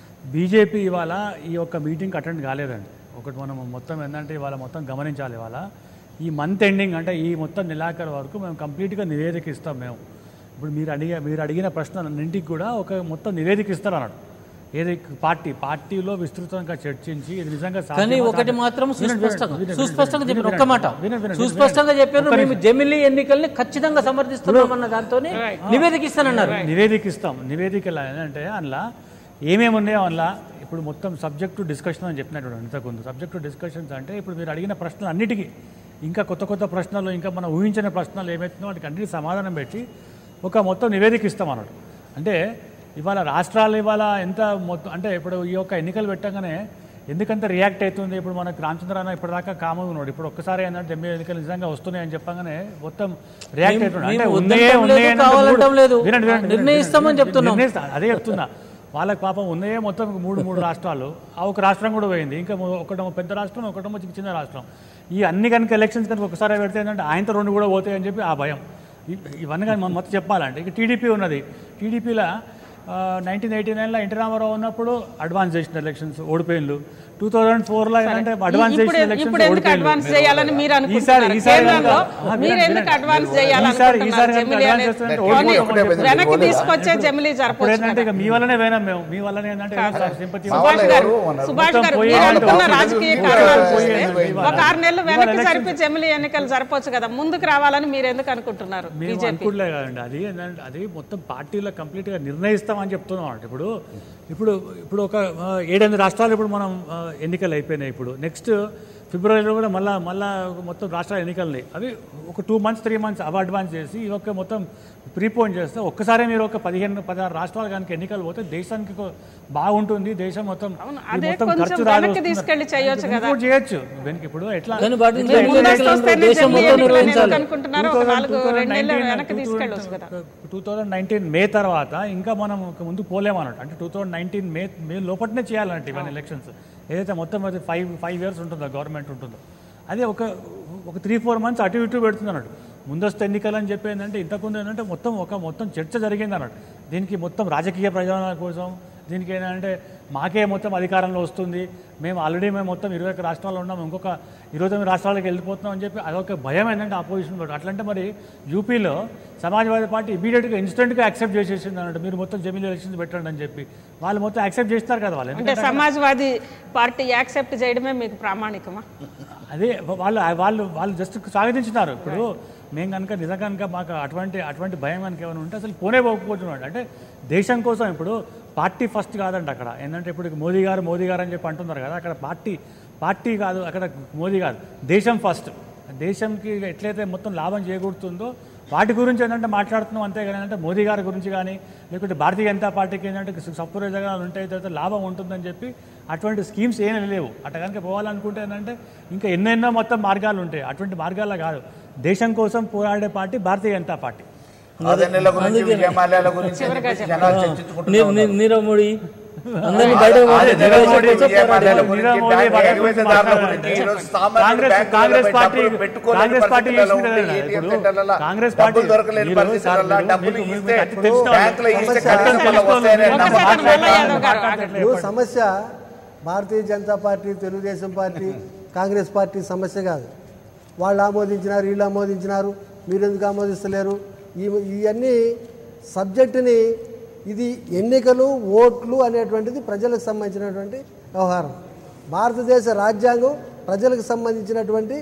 బీజేపీ ఇవాళ ఈ యొక్క మీటింగ్కి అటెండ్ కాలేదండి ఒకటి మనం మొత్తం ఏంటంటే ఇవాళ మొత్తం గమనించాలి ఇవాళ ఈ మంత్ ఎండింగ్ అంటే ఈ మొత్తం నెలాఖరు వరకు మేము కంప్లీట్గా నివేదిక ఇస్తాం మేము ఇప్పుడు మీరు అడిగే మీరు అడిగిన ప్రశ్నలన్నింటికి కూడా ఒక మొత్తం నివేదిక ఇస్తారు అన్నాడు ఏది పార్టీ పార్టీలో విస్తృతంగా చర్చించి ఇది నిజంగా కానీ సాధ్యమా ఒకటి సాధ్యం- మాత్రం వినండి, సుస్పష్టంగా వినండి, వినండి, సుస్పష్టంగా వినండి, చెప్పారు ఒక్క మాట వినండి, వినండి, సుస్పష్టంగా వినండి. చెప్పారు ఒక్క మేము జమిలీ ఎన్నికల్ని ఖచ్చితంగా సమర్థిస్తున్నామన్న దాంతో నివేదిక ఇస్తానన్నారు నివేదిక ఇస్తాం నివేదికలు అంటే అందులో ఏమేమి ఉన్నాయో అందులో ఇప్పుడు మొత్తం సబ్జెక్టు డిస్కషన్ అని చెప్పినట్టు ఇంతకుముందు సబ్జెక్టు డిస్కషన్స్ అంటే ఇప్పుడు మీరు అడిగిన ప్రశ్నలు అన్నిటికీ ఇంకా కొత్త కొత్త ప్రశ్నలు ఇంకా మనం ఊహించిన ప్రశ్నలు ఏమవుతుందో వాటికి అన్నిటికీ సమాధానం పెట్టి ఒక మొత్తం నివేదిక ఇస్తాం అన్నట్టు అంటే ఇవాళ రాష్ట్రాలు ఇవాళ ఎంత మొత్తం అంటే ఇప్పుడు ఈ యొక్క ఎన్నికలు పెట్టగానే ఎందుకంత రియాక్ట్ అవుతుంది ఇప్పుడు మనకు రామచంద్రరావు ఇప్పటిదాకా కామన్ ఉన్నాడు ఇప్పుడు ఒక్కసారి ఏంటంటే జమ్మూ ఎన్నికలు నిజంగా వస్తున్నాయి అని చెప్పగానే మొత్తం రియాక్ట్ అవుతున్నాడు అంటే మేము ఉన్నాయే వద్దంటం ఉన్నాయే లేదు, అంటే కావాలంటం మూడు- లేదు. వినండి, వినండి, నిర్ణయిస్తామని వినండి, చెప్తున్నాం. నిర్ణయిస్తా అదే చెప్తున్నా వాళ్ళకి పాపం ఉన్నాయే మొత్తం మూడు మూడు రాష్ట్రాలు ఆ ఒక రాష్ట్రం కూడా పోయింది ఇంకా మొ- ఒకటేమో పెద్ద రాష్ట్రం ఒకటేమో చిన్న చిన్న రాష్ట్రం ఈ అన్ని కనుక ఎలక్షన్స్ కనుక ఒకసారి పెడితే ఏంటంటే ఆయనతో రెండు కూడా పోతాయి అని చెప్పి ఆ భయం ఇ- ఇవన్నీ కానీ మనం మొత్తం చెప్పాలంటే ఇక టీడీపీ ఉన్నది టీడీపీలో నైన్టీన్ ఎయిటీ నైన్లో ఎన్టీ రామారావు ఉన్నప్పుడు అడ్వాన్స్ చేసిన ఎలక్షన్స్ ఓడిపోయిన్లు టూ థౌజండ్ ఫోర్లో ఏంటంటే అడ్వాన్స్ ఇప్పుడు చేసిన ఇప్పుడు ఎందుకు అడ్వాన్స్ చేయాలని మీరు ఈసారి అనుకుంటున్నారు ఈసారి కేంద్రంలో కనుక- ఆ, మీరు వినండి, ఎందుకు వినండి. అడ్వాన్స్ ఈసారి ఈసారి చేయాలనుకుంటున్నారు కనుక జమిలీ అడ్వాన్స్ అనేది చేస్తుంటే పోనీ, ఓడిపోతాం. వెనక్కి తీసుకొచ్చే జమిలీ అప్పుడు జరపచ్చు ఏంటంటే ఇక మీ వల్లనే పోయినాం మేము మీ వల్లనే ఏంటంటే సింపతి సుభాష్ గారు సుభాష్ మొత్తం గారు పోయి మీరు అంటే అనుకున్న ఒక రాజకీయ రోజు కారణాలు పోయి చూస్తే అంటే ఇవాళ- ఒక ఆరు నెలలు ఇవాళ వెనక్కి ఎలక్షన్స్ జరిపి జమిలీ ఎన్నికలు జరపవచ్చు కదా ముందుకు రావాలని మీరు ఎందుకు అనుకుంటున్నారు మేము బీజేపీ అనుకోలే కదండి అది ఏంటంటే అది మొత్తం పార్టీలో కంప్లీట్గా నిర్ణయిస్తామని చెప్తున్నాం అంటే ఇప్పుడు ఇప్పుడు ఇప్పుడు ఒక ఆ, ఏడెనిమిది రాష్ట్రాలు ఇప్పుడు మనం ఆ, ఎన్నికలు అయిపోయినాయి ఇప్పుడు నెక్స్ట్ ఫిబ్రవరిలో కూడా మళ్ళా మళ్ళా మొత్తం రాష్ట్రాల ఎన్నికలు అవి ఒక టూ మంత్స్ త్రీ మంత్స్ అవ అడ్వాన్స్ చేసి ఈ ఒక్క మొత్తం ప్రీపోన్ చేస్తే ఒక్కసారే మీరు ఒక పదిహేను పదహారు రాష్ట్రాలు కనుక ఎన్నికలు పోతే దేశానికి కొ- బాగుంటుంది దేశం మొత్తం ఈ అదే మొత్తం కొంచెం ఖర్చు రాదు వెనక్కి తీసుకెళ్ళి చేయొచ్చు కదా. ఇంకోటి చేయొచ్చు వెనక్కి ఇప్పుడు ఎట్లా కానీ వాటిని ఎట్లా- జమిలీ ముందస్తు ఎన్నికలను వస్తేనే దేశం జమిలీ మొత్తం ఎన్నికలు నిర్వహించాలి ఎందుకు అనుకుంటున్నారు ఒక నాలుగు రెండు నెలలు వెనక్కి తీసుకెళ్ళొచ్చు కదా టూ థౌజండ్ నైన్టీన్ మే తర్వాత ఇంకా మనం ఒక ముందు పోలేమన్నట్టు అంటే two thousand nineteen May May లోపలనే చేయాలంటే ఇవన్నీ ఎలక్షన్స్ ఏదైతే మొత్తం అది ఫైవ్ ఫైవ్ ఇయర్స్ ఉంటుందో గవర్నమెంట్ ఉంటుందో అదే ఒక ఒక త్రీ ఫోర్ మంత్స్ అటు ఇటు పెడుతుంది అన్నట్టు ముందస్తు ఎన్నికలు అని చెప్పి ఏంటంటే ఇంతకుముందు ఏంటంటే మొత్తం ఒక మొత్తం చర్చ జరిగింది అన్నట్టు దీనికి మొత్తం రాజకీయ ప్రయోజనాల కోసం దీనికి ఏంటంటే మాకే మొత్తం అధికారంలో వస్తుంది మేము ఆల్రెడీ మేము మొత్తం ఇరవై ఒక్క రాష్ట్రాల్లో ఉన్నాం ఇంకొక ఇరవై తొమ్మిది రాష్ట్రాలకు వెళ్ళిపోతున్నాం అని చెప్పి అదొక భయం ఏంటంటే ఆపోజిషన్ పట్టు అట్లంటే మరి యూపీలో సమాజ్వాదీ పార్టీ ఇమీడియట్గా ఇన్స్టెంట్గా యాక్సెప్ట్ చేసేసింది అన్నట్టు మీరు మొత్తం జమీన్ ఎలక్షన్స్ పెట్టండి అని చెప్పి వాళ్ళు మొత్తం యాక్సెప్ట్ చేస్తారు కదా వాళ్ళు అంటే ఎందుకంటే సమాజ్వాదీ పార్టీ యాక్సెప్ట్ చేయడమే మీకు ప్రామాణికమా అదే వాళ్ళు వాళ్ళు వాళ్ళు జస్ట్ స్వాగతించినారు ఇప్పుడు మేము కనుక నిజంగా కనుక మాకు అటువంటి అటువంటి భయం కనుక ఏమైనా ఉంటే అసలు పోనే పోకపోతున్నాడు అంటే దేశం కోసం ఇప్పుడు పార్టీ ఫస్ట్ కాదండి అక్కడ ఏంటంటే ఇప్పుడు మోదీ గారు మోదీ గారు అని చెప్పి అంటున్నారు కదా అక్కడ పార్టీ పార్టీ కాదు అక్కడ మోదీ కాదు దేశం ఫస్ట్ దేశంకి ఎట్లయితే మొత్తం లాభం చేకూరుతుందో వాటి గురించి ఏంటంటే మాట్లాడుతున్నాం అంతే కానీ ఏంటంటే మోదీ గారి గురించి కానీ లేకుంటే భారతీయ జనతా పార్టీకి ఏంటంటే సత్పురేజగా ఉంటాయి తర్వాత లాభం ఉంటుందని చెప్పి అటువంటి స్కీమ్స్ ఏమీ లేవు అట్ట కనుక పోవాలనుకుంటే ఏంటంటే ఇంకా ఎన్నెన్నో మొత్తం మార్గాలు ఉంటాయి అటువంటి మార్గాల్లో కాదు దేశం కోసం పోరాడే పార్టీ భారతీయ జనతా పార్టీ ఆదరణల గురించి విజయమాల్యాల గురించి జనాలు చర్చించుకుంటున్నారు నీ- నీ- నీరవ్ మోడీ అందరినీ బయట అదే పంపించి నీరవ్ దేశం మోడీ, కోసం విజయమాల్యాల పోరాడారు. గురించి, నీరవ్ మోడీ బ్యాంక్ వాళ్ళ ఎగవేతదారుల గురించి గురించి, ఈరోజు సామాన్యులు కాంగ్రెస్ బ్యాంకులలో కాంగ్రెస్ పోయి పార్టీ డబ్బులు పెట్టుకోలేని కాంగ్రెస్ పార్టీ పరిస్థితులలో చేసింది ఉండి, కదా ATM ఇప్పుడు సెంటర్లలో కాంగ్రెస్ డబ్బులు పార్టీ దొరకలేని మీరు పరిస్థితులలో సార్ డబ్బులు మీకు- ఇస్తే మీకు అతి తెలుసు బ్యాంకులో ఇస్తే సమస్య కట్టెల అర్థం వల్ల వస్తాయని చేసుకోవాలి. నమ్మకం ఒకసారి మళ్ళా యాదవ్ గారు మాట్లాడట్లేదు. ఇప్పుడు సమస్య Bharatiya Janata party Telugu Desam party Congress party సమస్య కాదు వాళ్ళు ఆమోదించినారు వీళ్ళు ఆమోదించినారు మీరు ఎందుకు ఆమోదిస్తలేరు ఈ ఇవన్నీ సబ్జెక్టుని ఇది ఎన్నికలు ఓట్లు అనేటువంటిది ప్రజలకు సంబంధించినటువంటి వ్యవహారం భారతదేశ రాజ్యాంగం ప్రజలకు సంబంధించినటువంటి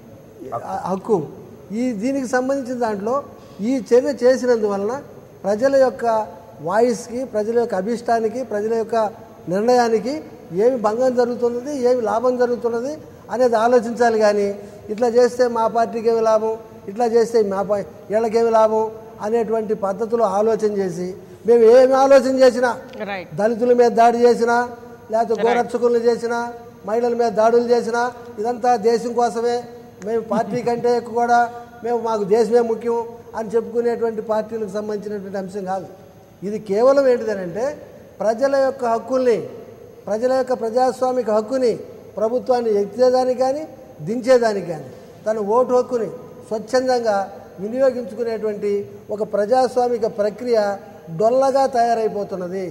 ఆ హక్కు ఈ దీనికి సంబంధించిన దాంట్లో ఈ చర్య చేసినందువలన ప్రజల యొక్క వాయిస్కి ప్రజల యొక్క అభిష్టానికి ప్రజల యొక్క నిర్ణయానికి ఏమి భంగం జరుగుతున్నది ఏమి లాభం జరుగుతున్నది అనేది ఆలోచించాలి కానీ ఇట్లా చేస్తే మా పార్టీకి ఏమి లాభం ఇట్లా చేస్తే మా పా వీళ్ళకేమి లాభం అనేటువంటి పద్ధతిలో ఆలోచన చేసి మేము ఏమి ఆలోచన చేసినా రైట్ దళితుల మీద దాడి చేసినా లేకపోతే గోరక్షకులను చేసినా మహిళల మీద దాడులు చేసినా ఇదంతా దేశం కోసమే మేము పార్టీ కంటే ఎక్కువ కూడా మేము మాకు దేశమే ముఖ్యం అని చెప్పుకునేటువంటి పార్టీలకు సంబంధించినటువంటి అంశం కాదు ఇది కేవలం ఏంటిదనంటే ప్రజల యొక్క హక్కుల్ని ప్రజల యొక్క ప్రజాస్వామిక హక్కుని ప్రభుత్వాన్ని ఎత్తేదానికి కానీ దించేదానికి కానీ తన ఓటు హక్కుని స్వచ్ఛందంగా వినియోగించుకునేటువంటి ఒక ప్రజాస్వామిక ప్రక్రియ డొల్లగా తయారైపోతున్నది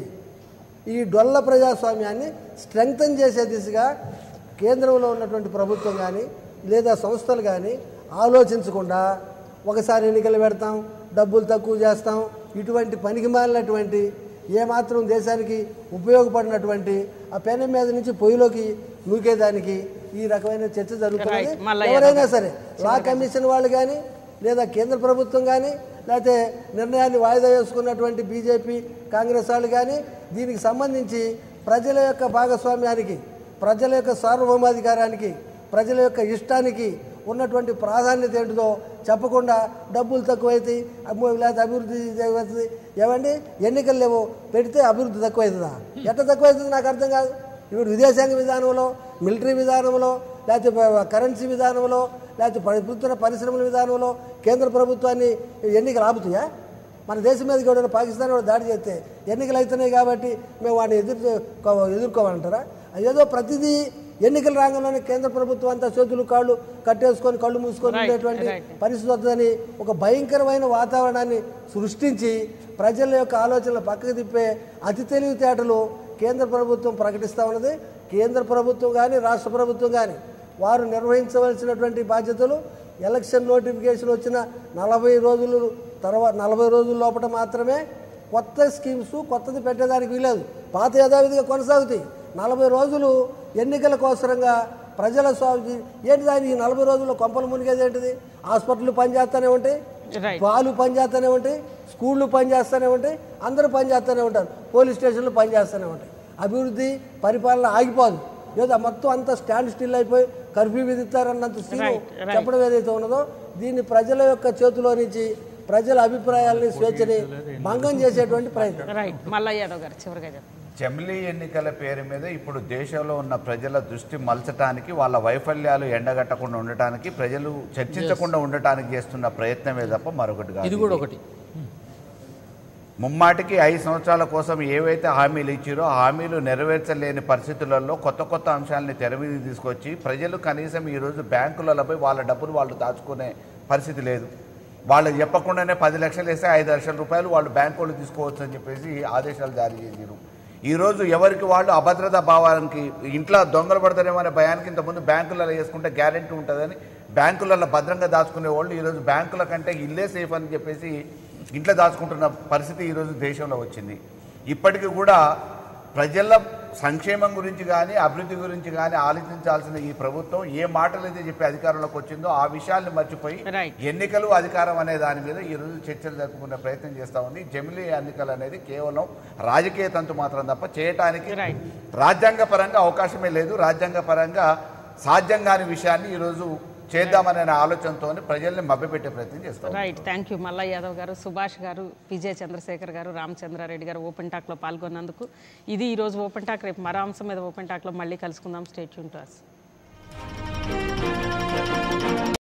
ఈ డొల్ల ప్రజాస్వామ్యాన్ని స్ట్రెంగ్తన్ చేసే దిశగా కేంద్రంలో ఉన్నటువంటి ప్రభుత్వం కానీ లేదా సంస్థలు కానీ ఆలోచించకుండా ఒకసారి ఎన్నికలు పెడతాం డబ్బులు తక్కువ చేస్తాం ఇటువంటి పనికి మాలినటువంటి ఏమాత్రం దేశానికి ఉపయోగపడినటువంటి ఆ పెనం మీద నుంచి పొయ్యిలోకి నూకేదానికి ఈ రకమైన చర్చ జరుగుతున్నది Right. మళ్ళా ఎవరైనా సరే లా కమిషన్ వాళ్ళు కానీ లేదా కేంద్ర ప్రభుత్వం కానీ లేకపోతే నిర్ణయాన్ని వాయిదా వేసుకున్నటువంటి బీజేపీ కాంగ్రెస్ వాళ్ళు కానీ దీనికి సంబంధించి ప్రజల యొక్క భాగస్వామ్యానికి ప్రజల యొక్క సార్వభౌమాధికారానికి ప్రజల యొక్క ఇష్టానికి ఉన్నటువంటి ప్రాధాన్యత ఏంటిదో చెప్పకుండా డబ్బులు తక్కువైతాయి అమ్మో లేకపోతే అభివృద్ధి అవుతుంది ఏమండి ఎన్నికలు లేవు పెడితే అభివృద్ధి తక్కువవుతుందా ఎట్లా తక్కువవుతుంది నాకు అర్థం కాదు ఇప్పుడు విదేశాంగ విధానంలో మిలిటరీ విధానంలో లేకపోతే కరెన్సీ విధానంలో లేకపోతే ప్రభుత్వ పరిశ్రమల విధానంలో కేంద్ర ప్రభుత్వాన్ని ఎన్నికలు ఆపుతాయా మన దేశం మీదకి ఎవడైనా పాకిస్తాన్ వాడు దాడి చేస్తే ఎన్నికలు అవుతున్నాయి కాబట్టి మేము వాడిని ఎదురు ఎదుర్కోవాలంటారా ఏదో ప్రతిదీ ఎన్నికల రంగంలోనే కేంద్ర ప్రభుత్వం అంతా చేతులు కాళ్ళు కట్టేసుకొని కళ్ళు మూసుకొని Right, ఉండేటువంటి right. పరిస్థితి వస్తుందని ఒక భయంకరమైన వాతావరణాన్ని సృష్టించి ప్రజల యొక్క ఆలోచనలు పక్కకు తిప్పే అతి తెలివితేటలు కేంద్ర ప్రభుత్వం ప్రకటిస్తూ ఉన్నది కేంద్ర ప్రభుత్వం కానీ రాష్ట్ర ప్రభుత్వం కానీ వారు నిర్వహించవలసినటువంటి బాధ్యతలు ఎలక్షన్ నోటిఫికేషన్ వచ్చిన నలభై రోజులు తర్వాత నలభై రోజుల లోపల మాత్రమే కొత్త స్కీమ్స్ కొత్తది పెట్టేదానికి వీలేదు పాత యథావిధిగా కొనసాగుతాయి నలభై రోజులు ఎన్నికల కోసరంగా ప్రజల స్వామి ఏంటి దాని ఈ నలభై రోజుల్లో కొంపలు మునిగేది ఏంటిది హాస్పిటల్ పనిచేస్తూనే ఉంటాయి Right. పాలు పనిచేస్తూనే ఉంటాయి స్కూళ్ళు పనిచేస్తూనే ఉంటాయి అందరూ పనిచేస్తూనే ఉంటారు పోలీస్ స్టేషన్లు పనిచేస్తూనే ఉంటాయి అభివృద్ధి పరిపాలన ఆగిపోదు లేదా మొత్తం అంతా స్టాండ్ స్టిల్ అయిపోయి కర్ఫ్యూ విధిస్తారన్నంత సీను Right, right. చెప్పడం ఏదైతే ఉన్నదో దీన్ని ప్రజల యొక్క చేతిలో నుంచి ప్రజల అభిప్రాయాల్ని స్వేచ్ఛని భంగం చేసేటువంటి ప్రయత్నం రైట్ మల్ల యాదవ్ గారు చివరిగా చెప్పండి జమిలీ ఎన్నికల పేరు మీద ఇప్పుడు దేశంలో ఉన్న ప్రజల దృష్టి మలచటానికి వాళ్ళ వైఫల్యాలు ఎండగట్టకుండా ఉండటానికి ప్రజలు చర్చించకుండా ఉండటానికి చేస్తున్న ప్రయత్నమే తప్ప మరొకటి కాదు ఇది కూడా ఒకటి ముమ్మాటికి ఐదు సంవత్సరాల కోసం ఏవైతే హామీలు ఇచ్చారో ఆ హామీలు నెరవేర్చలేని పరిస్థితులలో కొత్త కొత్త అంశాలని తెర మీద తీసుకొచ్చి ప్రజలు కనీసం ఈరోజు బ్యాంకులలో పోయి వాళ్ళ డబ్బులు వాళ్ళు దాచుకునే పరిస్థితి లేదు వాళ్ళు చెప్పకుండానే పది లక్షలు వేస్తే ఐదు లక్షల రూపాయలు వాళ్ళు బ్యాంకు వాళ్ళు తీసుకోవచ్చు అని చెప్పేసి ఆదేశాలు జారీ చేశారు ఈరోజు ఎవరికి వాళ్ళు అభద్రతా భావానికి ఇంట్లో దొంగలు పడతారేమో అనే భయానికి ఇంతకుముందు బ్యాంకులలో వేసుకుంటే గ్యారెంటీ ఉంటుందని బ్యాంకులలో భద్రంగా దాచుకునే వాళ్ళు ఈరోజు బ్యాంకుల కంటే ఇల్లే సేఫ్ అని చెప్పేసి ఇంట్లో దాచుకుంటున్న పరిస్థితి ఈరోజు దేశంలో వచ్చింది ఇప్పటికీ కూడా ప్రజల సంక్షేమం గురించి కానీ అభివృద్ధి గురించి కానీ ఆలోచించాల్సిన ఈ ప్రభుత్వం ఏ మాటలు అయితే చెప్పి అధికారంలోకి వచ్చిందో ఆ విషయాల్ని మర్చిపోయి Right. ఎన్నికలు అధికారం అనే దాని మీద ఈ రోజు చర్చలు జరుపుకునే ప్రయత్నం చేస్తా ఉంది జమిలీ ఎన్నికలు అనేది కేవలం రాజకీయ తంతు మాత్రం తప్ప చేయటానికి Right. రాజ్యాంగ పరంగా అవకాశమే లేదు రాజ్యాంగ పరంగా సాధ్యం కాని విషయాన్ని ఈరోజు చేద్దామనే ఆలోచనతో ప్రజల్ని మభ్యపెట్టే ప్రయత్నం చేస్తాం రైట్ థ్యాంక్ యూ మల్ల యాదవ్ గారు సుభాష్ గారు విజయ్ చంద్రశేఖర్ గారు రామచంద్రారెడ్డి గారు ఓపెన్ టాక్లో పాల్గొన్నందుకు ఇది ఈరోజు ఓపెన్ టాక్ రేపు మరో అంశం మీద ఓపెన్ టాక్లో మళ్ళీ కలుసుకుందాం స్టేట్ యూన్ టు అస్